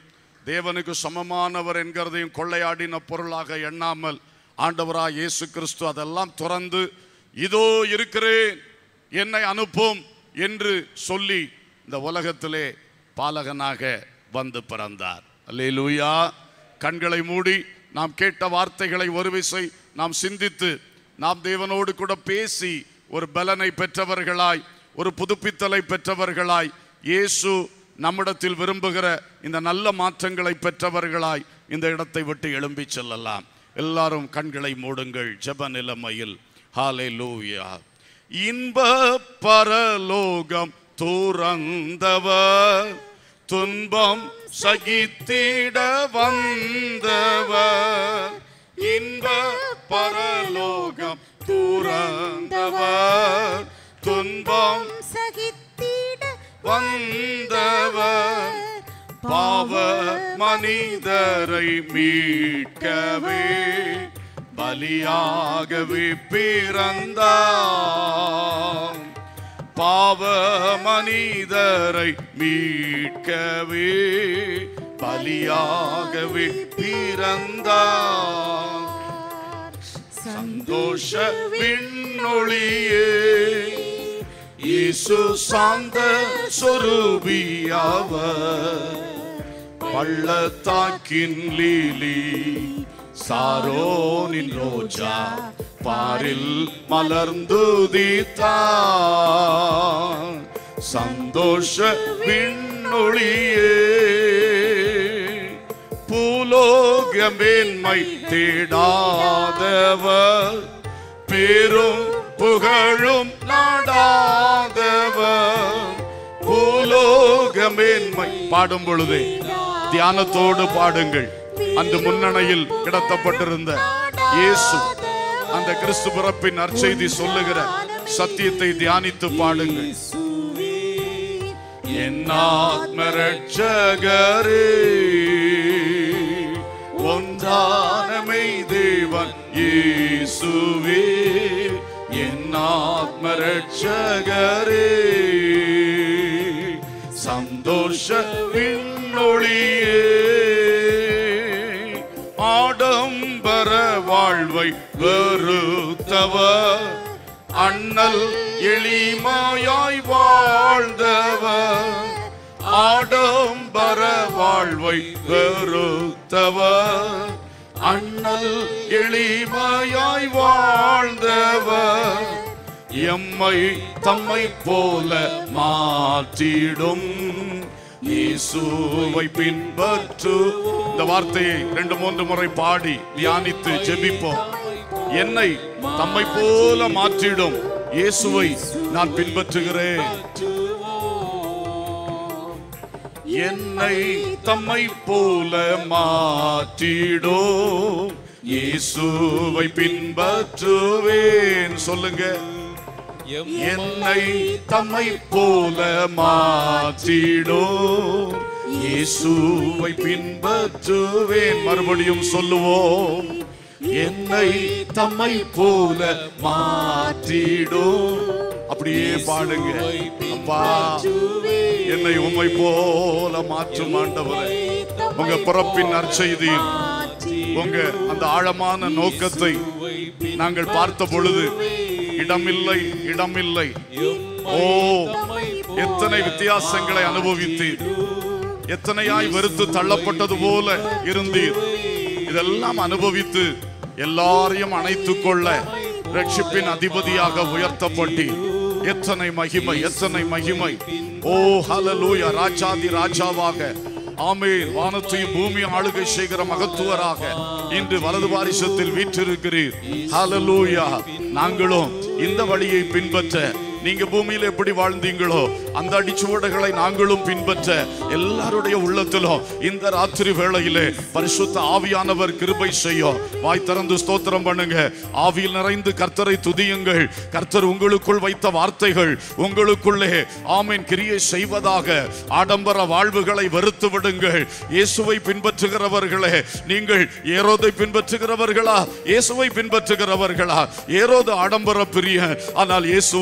தேவனுக்கு சமமானவர் என்கிறதையும் கொள்ளையாடின பொருளாக எண்ணாமல் ஆண்டவராய் இயேசு கிறிஸ்து அதெல்லாம் துறந்து இதோ இருக்கிறேன் என்னை அனுப்பும் என்று சொல்லி இந்த உலகத்திலே பாலகனாக வந்து பிறந்தார் அல்லேலூயா கண்களை மூடி நாம் கேட்ட வார்த்தைகளை ஒரு விசை நாம் சிந்தித்து நாம் தேவனோடு கூட பேசி ஒரு பலனை பெற்றவர்களாய் ஒரு புதுப்பித்தலை பெற்றவர்களாய் இயேசு நம்மிடத்தில் விரும்புகிற இந்த நல்ல மாற்றங்களை பெற்றவர்களாய் இந்த இடத்தை விட்டு எழும்பி செல்லலாம் எல்லாரும் கண்களை மூடுங்கள் ஜெப நிலைமையில் ஹாலே லூயா இன்ப பரலோகம் துறந்தவர் துன்பம் சகித்திட வந்தவர் இன்ப பரலோகம் துறந்தவர் துன்பம் சகித்திட வந்தவர் பாவ மனிதரை மீட்கவே பலியாகவே பிறந்தார் பாவ மனிதரை மீட்கவே பலியாகவே பிறந்தார் சந்தோஷ விண்ணொளியே இயேசு சாந்த சொரூபியாவர் பள்ளத்தாக்கின் லீலி சாரோனின் ரோஜா பாரில் மலர்ந்துதித்தான் சந்தோஷ விண்ணொளியே பூலோக மேன்மை தேடாதவர் பேரும் புகழும் நாடாதவர் பூலோக மேன்மை பாடும் பொழுதே தியானத்தோடு பாடுங்கள் அந்த முன்னணையில் கிடத்தப்பட்டிருந்த இயேசு அந்த கிறிஸ்து பிறப்பின் நற்செய்தி சொல்லுகிற சத்தியத்தை தியானித்து பாடுங்கள் என் ஆத்மரட்சகரே ஒன்றானமை தேவன் இயேசுவே என் ஆத்மரட்சகரே சந்தோஷ விண்ணொளியே ஆடம்பர வாழ்வை வெறுத்தவர் அண்ணல் எளிமையாய் வாழ்ந்தவர் ஆடம்பர வாழ்வை வெறுத்தவர் அண்ணல் எளிமையாய் வாழ்ந்தவர் எம்மை தம்மை போல மாற்றிடும் இயேசுவை பின்பற்று இந்த வார்த்தையை ரெண்டு மூன்று முறை பாடி தியானித்து ஜெபிப்போம் என்னை தம்மை போல மாற்றிடும் இயேசுவை நான் பின்பற்றுகிறேன் என்னை தம்மை போல மாற்றிடோ இயேசுவை பின்பற்றுவேன் சொல்லுங்க என்னை தம்மை போல மாற்றிடோ இயேசுவை பின்பற்றுவேன் மறுபடியும் சொல்லுவோம் என்னை தம்மை போல மாற்றிடோ அப்படியே பாடுங்க அப்பா என்னை உம்மை போல மாற்றும் ஆண்டவரே உங்க பிறப்பின் நற்செய்தியில் உங்க அந்த ஆழமான நோக்கத்தை நாங்கள் பார்த்த பொழுது இடமில்லை இடமில்லை ஓ எத்தனை வித்தியாசங்களை அனுபவித்தீர் எத்தனையாய் வெறுத்து தள்ளப்பட்டது போல இருந்தீர் இதெல்லாம் அனுபவித்து எல்லாரையும் அணைத்துக் கொள்ள ரட்சிப்பின் அதிபதியாக உயர்த்தப்பட்டீர் எத்தனை மகிமை எத்தனை மகிமை ஓ ஹalleluya ராஜாதி ராஜாவாக ஆமென் வானத்தையும் பூமி ஆளுகை செய்கிற மகத்துவராக இன்று வலது வாரிசத்தில் வீற்றிருக்கிறீர் ஹalleluya நாங்களும் இந்த வழியை பின்பற்ற நீங்க பூமியில எப்படி வாழ்ந்தீங்களோ அந்த அடிச்சுவடுகளை நாங்களும் பின்பற்ற எல்லாருடைய உள்ளத்திலும் இந்த ராத்திரி வேளையிலே பரிசுத்த ஆவியானவர் கிருபை செய்யும் வாய் திறந்து ஸ்தோத்திரம் பண்ணுங்க ஆவியில் நிறைந்து கர்த்தரை துதியுங்கள் கர்த்தர் உங்களுக்குள் வைத்த வார்த்தைகள் உங்களுக்குள்ளே ஆமீன் கிரியை செய்வதாக ஆடம்பர வாழ்வுகளை வெறுத்து விடுங்கள் இயேசுவை பின்பற்றுகிறவர்களே நீங்கள் ஏரோதை பின்பற்றுகிறவர்களா இயேசுவை பின்பற்றுகிறவர்களா ஏரோது ஆடம்பர பிரிய ஆனால் இயேசுவோ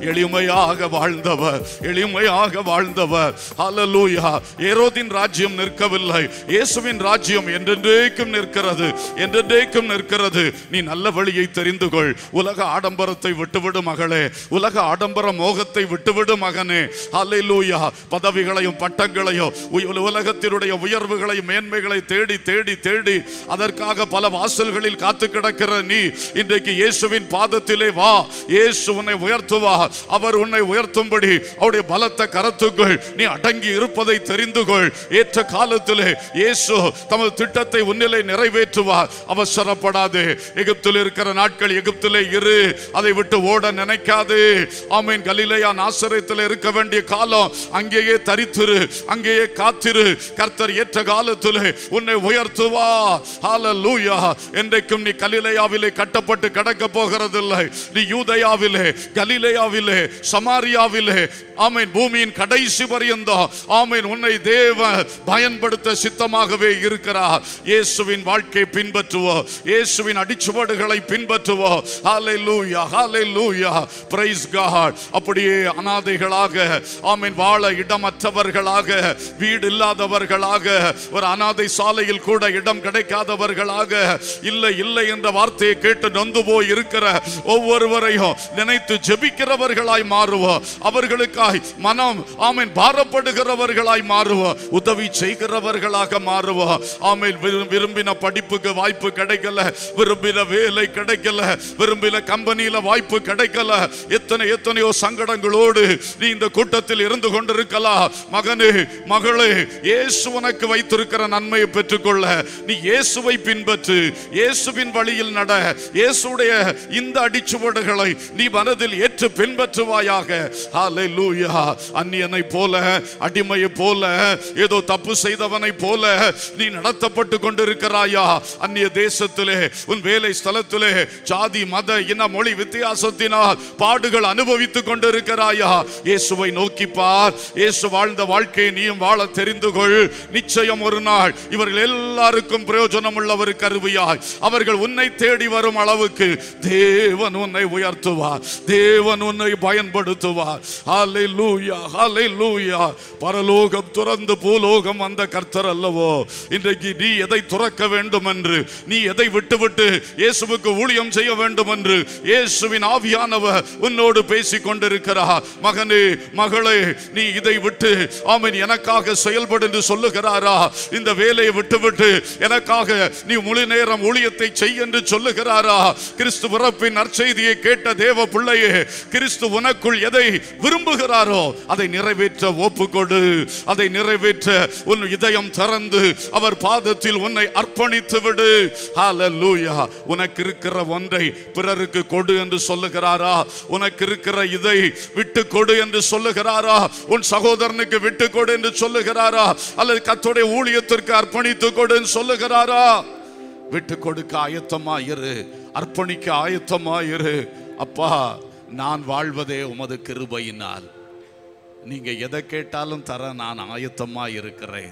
எளிமையாக வாழ்ந்தவர் எளிமையாக வாழ்ந்தவர் ஹalleluya ஏரோதின் ராஜ்யம் நிற்கவில்லை இயேசுவின் ராஜ்யம் என்றென்றைக்கும் நிற்கிறது என்றென்றைக்கும் நிற்கிறது நீ நல்ல வழியை தெரிந்து கொள் உலக ஆடம்பரத்தை விட்டுவிடு மகளே உலக ஆடம்பர மோகத்தை விட்டுவிடு மகனே ஹalleluya பதவிகளையும் பட்டங்களையும் உய- உலகத்தினுடைய உயர்வுகளையும் மேன்மைகளை தேடி தேடி தேடி அதற்காக பல வாசல்களில் காத்து கிடக்கிற நீ இன்றைக்கு இயேசுவின் பாதத்திலே வா இயேசு உன்னை உயர்த்துவா அவர் உன்னை உயர்த்தும்படி அவருடைய பலத்த கரத்துக்குள் நீ அடங்கி இருப்பதை தெரிந்து கொள் ஏற்ற காலத்திலே இயேசு தமது திட்டத்தை உன்னிலை நிறைவேற்றுவார் அவசரப்படாதே எகிப்தில் இருக்கிற நாட்கள் எகிப்திலே இரு அதை விட்டு ஓட நினைக்காதே ஆமீன் கலிலேயா நாசரத்தில் இருக்க வேண்டிய காலம் அங்கேயே தரித்திரு அங்கேயே காத்திரு கர்த்தர் ஏற்ற காலத்திலே உன்னை உயர்த்துவா ஹalleluya என்றைக்கும் நீ கலிலேயாவிலே கட்டப்பட்டு கடக்க போகிறதில்லை நீ யூதயாவிலே கலிலேயாவிலே சமாரியாவிலே ஆமீன் பூமியின் கடைசி பரியந்தம் ஆமீன் உன்னை தேவ பயன்படுத்த சித்தமாகவே இருக்கிறார் இயேசுவின் வாழ்க்கை பின்பற்றுவோம் இயேசுவின் அடிச்சுவடுகளை பின்பற்றுவோம் ஹalleluya ஹalleluya praise god அப்படியே அனாதைகளாக ஆமீன் வாழ இடமற்றவர்களாக வீடு இல்லாதவர்களாக ஒரு அனாதை சாலையில் கூட இடம் கிடைக்காதவர்களாக இல்லை இல்லை என்ற வார்த்தையை கேட்டு நொந்து போய் இருக்கிற ஒவ்வொருவரையும் நினைத்து ஜெபிக்கிறவர்களாய் மாறுவோம் அவர்களுக்காய் மனம் ஆமீன் பாரப்படுகிறவர்களாய் மாறுவோம் உதவி செய்கிறவர்களாக மாறுவோம் ஆமீன் விரும்- விரும்பின படிப்புக்கு வாய்ப்பு கிடைக்கல விரும்பின வேலை கிடைக்கல விரும்பின கம்பெனியில வாய்ப்பு கிடைக்கல எத்தனை எத்தனையோ சங்கடங்களோடு நீ இந்த கூட்டத்தில் இருந்து கொண்டிருக்கலாம் மகனே மகளே இயேசு உனக்கு வைத்திருக்கிற நன்மையை பெற்றுக்கொள்ள நீ இயேசுவை பின்பற்று இயேசுவின் வழியில் நட இயேசுடைய இந்த அடிச்சுவடுகளை நீ மனதில் ஏற்று பின்பற்றுவாயாக ஹalleluya அந்நியனை போல அடிமையை போல ஏதோ தப்பு செய்தவனை போல நீ நடத்தப்பட்டு கொண்டிருக்கிறாயா அந்நிய தேசத்திலே உன் வேலை ஸ்தலத்திலே ஜாதி மத இன மொழி வித்தியாசத்தினால் பாடுகள் அனுபவித்துக் கொண்டிருக்கிறாயா இயேசுவை நோக்கி பார் இயேசு வாழ்ந்த வாழ்க்கையை நீயும் வாழ தெரிந்து கொள் நிச்சயம் ஒரு நாள் இவர்கள் எல்லாருக்கும் பிரயோஜனம் உள்ள ஒரு கருவியாய் அவர்கள் உன்னை தேடி வரும் அளவுக்கு தேவன் உன்னை உயர்த்துவார் தேவன் உன்னை பயன்படுத்துவார் ஹalleluya ஹalleluya பரலோகம் துறந்து பூலோகம் வந்த கர்த்தர் அல்லவோ இன்றைக்கு நீ எதை துறக்க வேண்டும் என்று நீ எதை விட்டுவிட்டு இயேசுவுக்கு ஊழியம் செய்ய வேண்டும் என்று இயேசுவின் ஆவியானவர் உன்னோடு பேசிக் கொண்டிருக்கிறார் மகனே மகளே நீ இதை விட்டு ஆமீன் எனக்காக செயல்படு என்று சொல்லுகிறாரா இந்த வேலையை விட்டுவிட்டு எனக்காக நீ முழு நேரம் ஊழியத்தை செய் என்று சொல்லுகிறாரா கிறிஸ்து பிறப்பின் நற்செய்தியை கேட்ட தேவ பிள்ளையே கிறிஸ்து உனக்குள் எதை விரும்புகிறாரோ அதை நிறைவேற்ற ஒப்புக்கொடு அதை நிறைவேற்ற உன் இதயம் திறந்து அவர் பாதத்தில் உன்னை அர்ப்பணித்து விடு ஹalleluya உனக்கு இருக்கிற ஒன்றை பிறருக்கு கொடு என்று சொல்லுகிறாரா உனக்கு இருக்கிற இதை விட்டு கொடு என்று சொல்லுகிறாரா உன் சகோதரனுக்கு விட்டு கொடு என்று சொல்லுகிறாரா அல்லது கத்தோடைய ஊழியத்திற்கு அர்ப்பணித்து கொடு என்று சொல்லுகிறாரா விட்டு கொடுக்க ஆயத்தமாயிரு அர்ப்பணிக்க ஆயத்தமாயிரு அப்பா நான் வாழ்வதே உமது கிருபையினால் நீங்க எதை கேட்டாலும் தர நான் ஆயத்தமா இருக்கிறேன்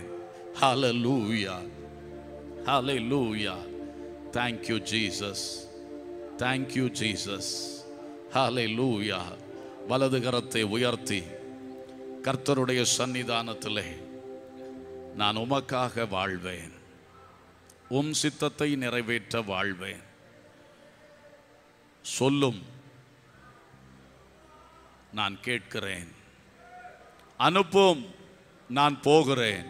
ஹalleluya ஹalleluya thank you jesus thank you jesus ஹalleluya வலது கரத்தை உயர்த்தி கர்த்தருடைய சன்னிதானத்திலே நான் உமக்காக வாழ்வேன் உம் சித்தத்தை நிறைவேற்ற வாழ்வேன் சொல்லும் நான் கேட்கிறேன் அனுப்பும் நான் போகிறேன்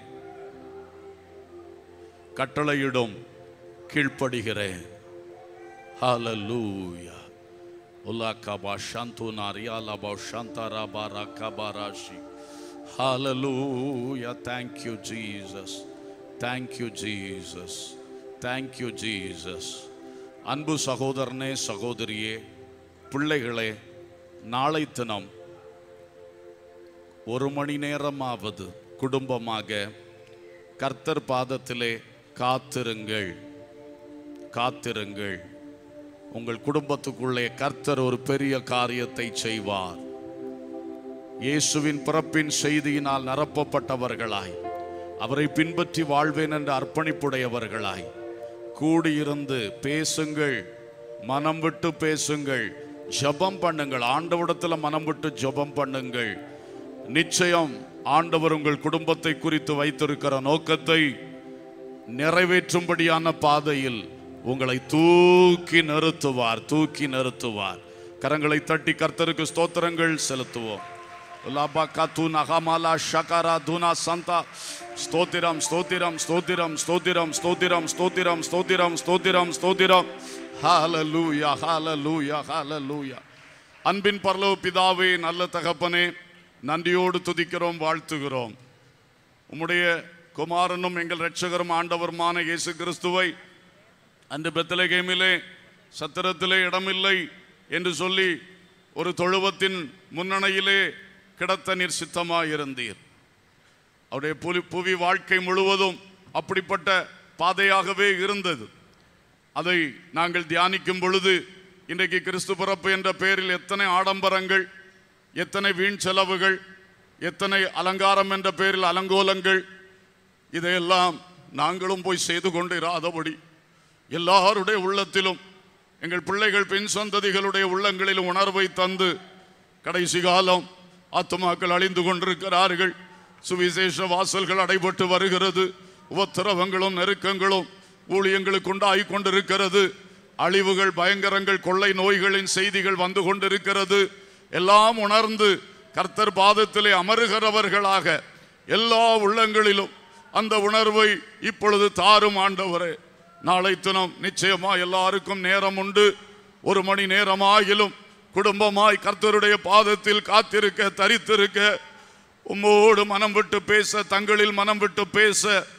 கட்டளையிடும் கீழ்ப்படுகிறேன் ஹalleluya உலாகபா ஷந்துனா ரியாலபா ஷந்தரபா ரகபராஷி ஹalleluya thank you jesus thank you jesus thank you jesus அன்பு சகோதரனே சகோதரியே பிள்ளைகளே நாளை தினம் ஒரு மணி நேரமாவது குடும்பமாக கர்த்தர் பாதத்திலே காத்திருங்கள் காத்திருங்கள் உங்கள் குடும்பத்துக்குள்ளே கர்த்தர் ஒரு பெரிய காரியத்தை செய்வார் இயேசுவின் பிறப்பின் செய்தியினால் நிரப்பப்பட்டவர்களாய் அவரை பின்பற்றி வாழ்வேன் என்ற அர்ப்பணிப்புடையவர்களாய் கூடியிருந்து பேசுங்கள் மனம் விட்டு பேசுங்கள் ஜெபம் பண்ணுங்கள் ஆண்டவரிடத்துல மனம் விட்டு ஜெபம் பண்ணுங்கள் நிச்சயம் ஆண்டவர் உங்கள் குடும்பத்தை குறித்து வைத்திருக்கிற நோக்கத்தை நிறைவேற்றும்படியான பாதையில் உங்களை தூக்கி நிறுத்துவார் தூக்கி நிறுத்துவார் கரங்களை தட்டி கர்த்தருக்கு ஸ்தோத்திரங்கள் செலுத்துவோம் லாபாக்கா தூ நகமாலா ஷகாரா தூனா சந்தா ஸ்தோத்திரம் ஸ்தோத்திரம் ஸ்தோத்திரம் ஸ்தோத்திரம் ஸ்தோத்திரம் ஸ்தோத்திரம் ஸ்தோத்திரம் ஸ்தோத்திரம் ஸ்தோத்திரம் ஹalleluya ஹalleluya ஹalleluya அன்பின் பரலோக பிதாவே நல்ல தகப்பனே நன்றியோடு துதிக்கிறோம் வாழ்த்துகிறோம் உம்முடைய குமாரனும் எங்கள் இரட்சகரும் ஆண்டவருமான இயேசு கிறிஸ்துவை அன்று பெத்தலகேமிலே சத்திரத்திலே இடமில்லை என்று சொல்லி ஒரு தொழுவத்தின் முன்னணையிலே கிடத்த நீர் சித்தமாயிருந்தீர் அவருடைய புலி புவி வாழ்க்கை முழுவதும் அப்படிப்பட்ட பாதையாகவே இருந்தது அதை நாங்கள் தியானிக்கும் பொழுது இன்றைக்கு கிறிஸ்து பிறப்பு என்ற பெயரில் எத்தனை ஆடம்பரங்கள் எத்தனை வீண் செலவுகள் எத்தனை அலங்காரம் என்ற பெயரில் அலங்கோலங்கள் இதையெல்லாம் நாங்களும் போய் செய்து கொண்டு இராதபடி எல்லாருடைய உள்ளத்திலும் எங்கள் பிள்ளைகள் பெண் சந்ததிகளுடைய உள்ளங்களிலும் உணர்வை தந்து கடைசி காலம் ஆத்துமாக்கள் அழிந்து கொண்டிருக்கிறார்கள் சுவிசேஷ வாசல்கள் அடைபட்டு வருகிறது உபத்திரவங்களும் நெருக்கங்களும் ஊழியங்களுக்கு உண்டாகி கொண்டிருக்கிறது அழிவுகள் பயங்கரங்கள் கொள்ளை நோய்களின் செய்திகள் வந்து கொண்டிருக்கிறது எல்லாம் உணர்ந்து கர்த்தர் பாதத்திலே அமருகிறவர்களாக எல்லா உள்ளங்களிலும் அந்த உணர்வை இப்பொழுது தாரும் ஆண்டவரே நாளை தினம் நிச்சயமா எல்லாருக்கும் நேரம் உண்டு ஒரு மணி நேரமாகிலும் குடும்பமாய் கர்த்தருடைய பாதத்தில் காத்திருக்க தரித்திருக்க உம்மோடு மனம் விட்டு பேச தங்களில் மனம் விட்டு பேச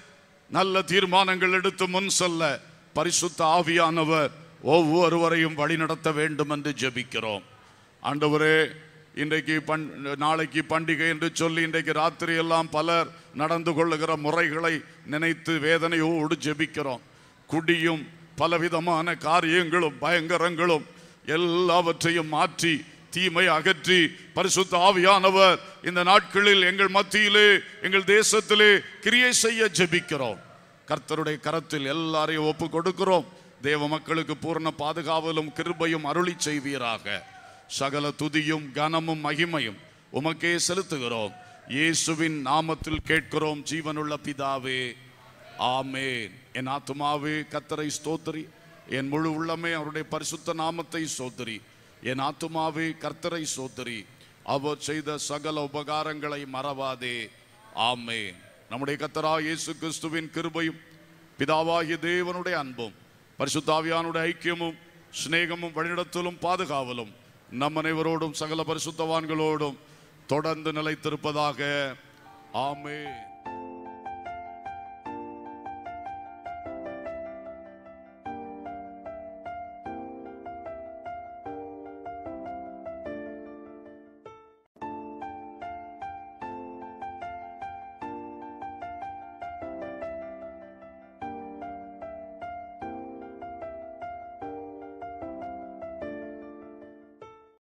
நல்ல தீர்மானங்கள் எடுத்து முன் செல்ல பரிசுத்த ஆவியானவர் ஒவ்வொருவரையும் வழிநடத்த வேண்டும் என்று ஜெபிக்கிறோம் ஆண்டவரே இன்றைக்கு பண் நாளைக்கு பண்டிகை என்று சொல்லி இன்றைக்கு ராத்திரி எல்லாம் பலர் நடந்து கொள்ளுகிற முறைகளை நினைத்து வேதனையோடு ஜெபிக்கிறோம் குடியும் பலவிதமான காரியங்களும் பயங்கரங்களும் எல்லாவற்றையும் மாற்றி தீமை அகற்றி பரிசுத்த ஆவியானவர் இந்த நாட்களில் எங்கள் மத்தியிலே எங்கள் தேசத்திலே கிரியை செய்ய ஜெபிக்கிறோம் கர்த்தருடைய கரத்தில் எல்லாரையும் ஒப்பு கொடுக்கிறோம் தேவ மக்களுக்கு பூர்ண பாதுகாவலும் கிருபையும் அருளி செய்வீராக சகல துதியும் கனமும் மகிமையும் உமக்கே செலுத்துகிறோம் இயேசுவின் நாமத்தில் கேட்கிறோம் ஜீவனுள்ள பிதாவே ஆமேன் என் ஆத்துமாவே கத்தரை ஸ்தோத்திரி என் முழு உள்ளமே அவருடைய பரிசுத்த நாமத்தை சோதரி என் ஆத்துமாவே கர்த்தரை சோதரி அவர் செய்த சகல உபகாரங்களை மறவாதே ஆமேன் நம்முடைய கத்தரா இயேசு கிறிஸ்துவின் கிருபையும் பிதாவாகிய தேவனுடைய அன்பும் பரிசுத்தாவியானுடைய ஐக்கியமும் சிநேகமும் வழிநடத்தலும் பாதுகாவலும் நம் அனைவரோடும் சகல பரிசுத்தவான்களோடும் தொடர்ந்து நிலைத்திருப்பதாக ஆமென்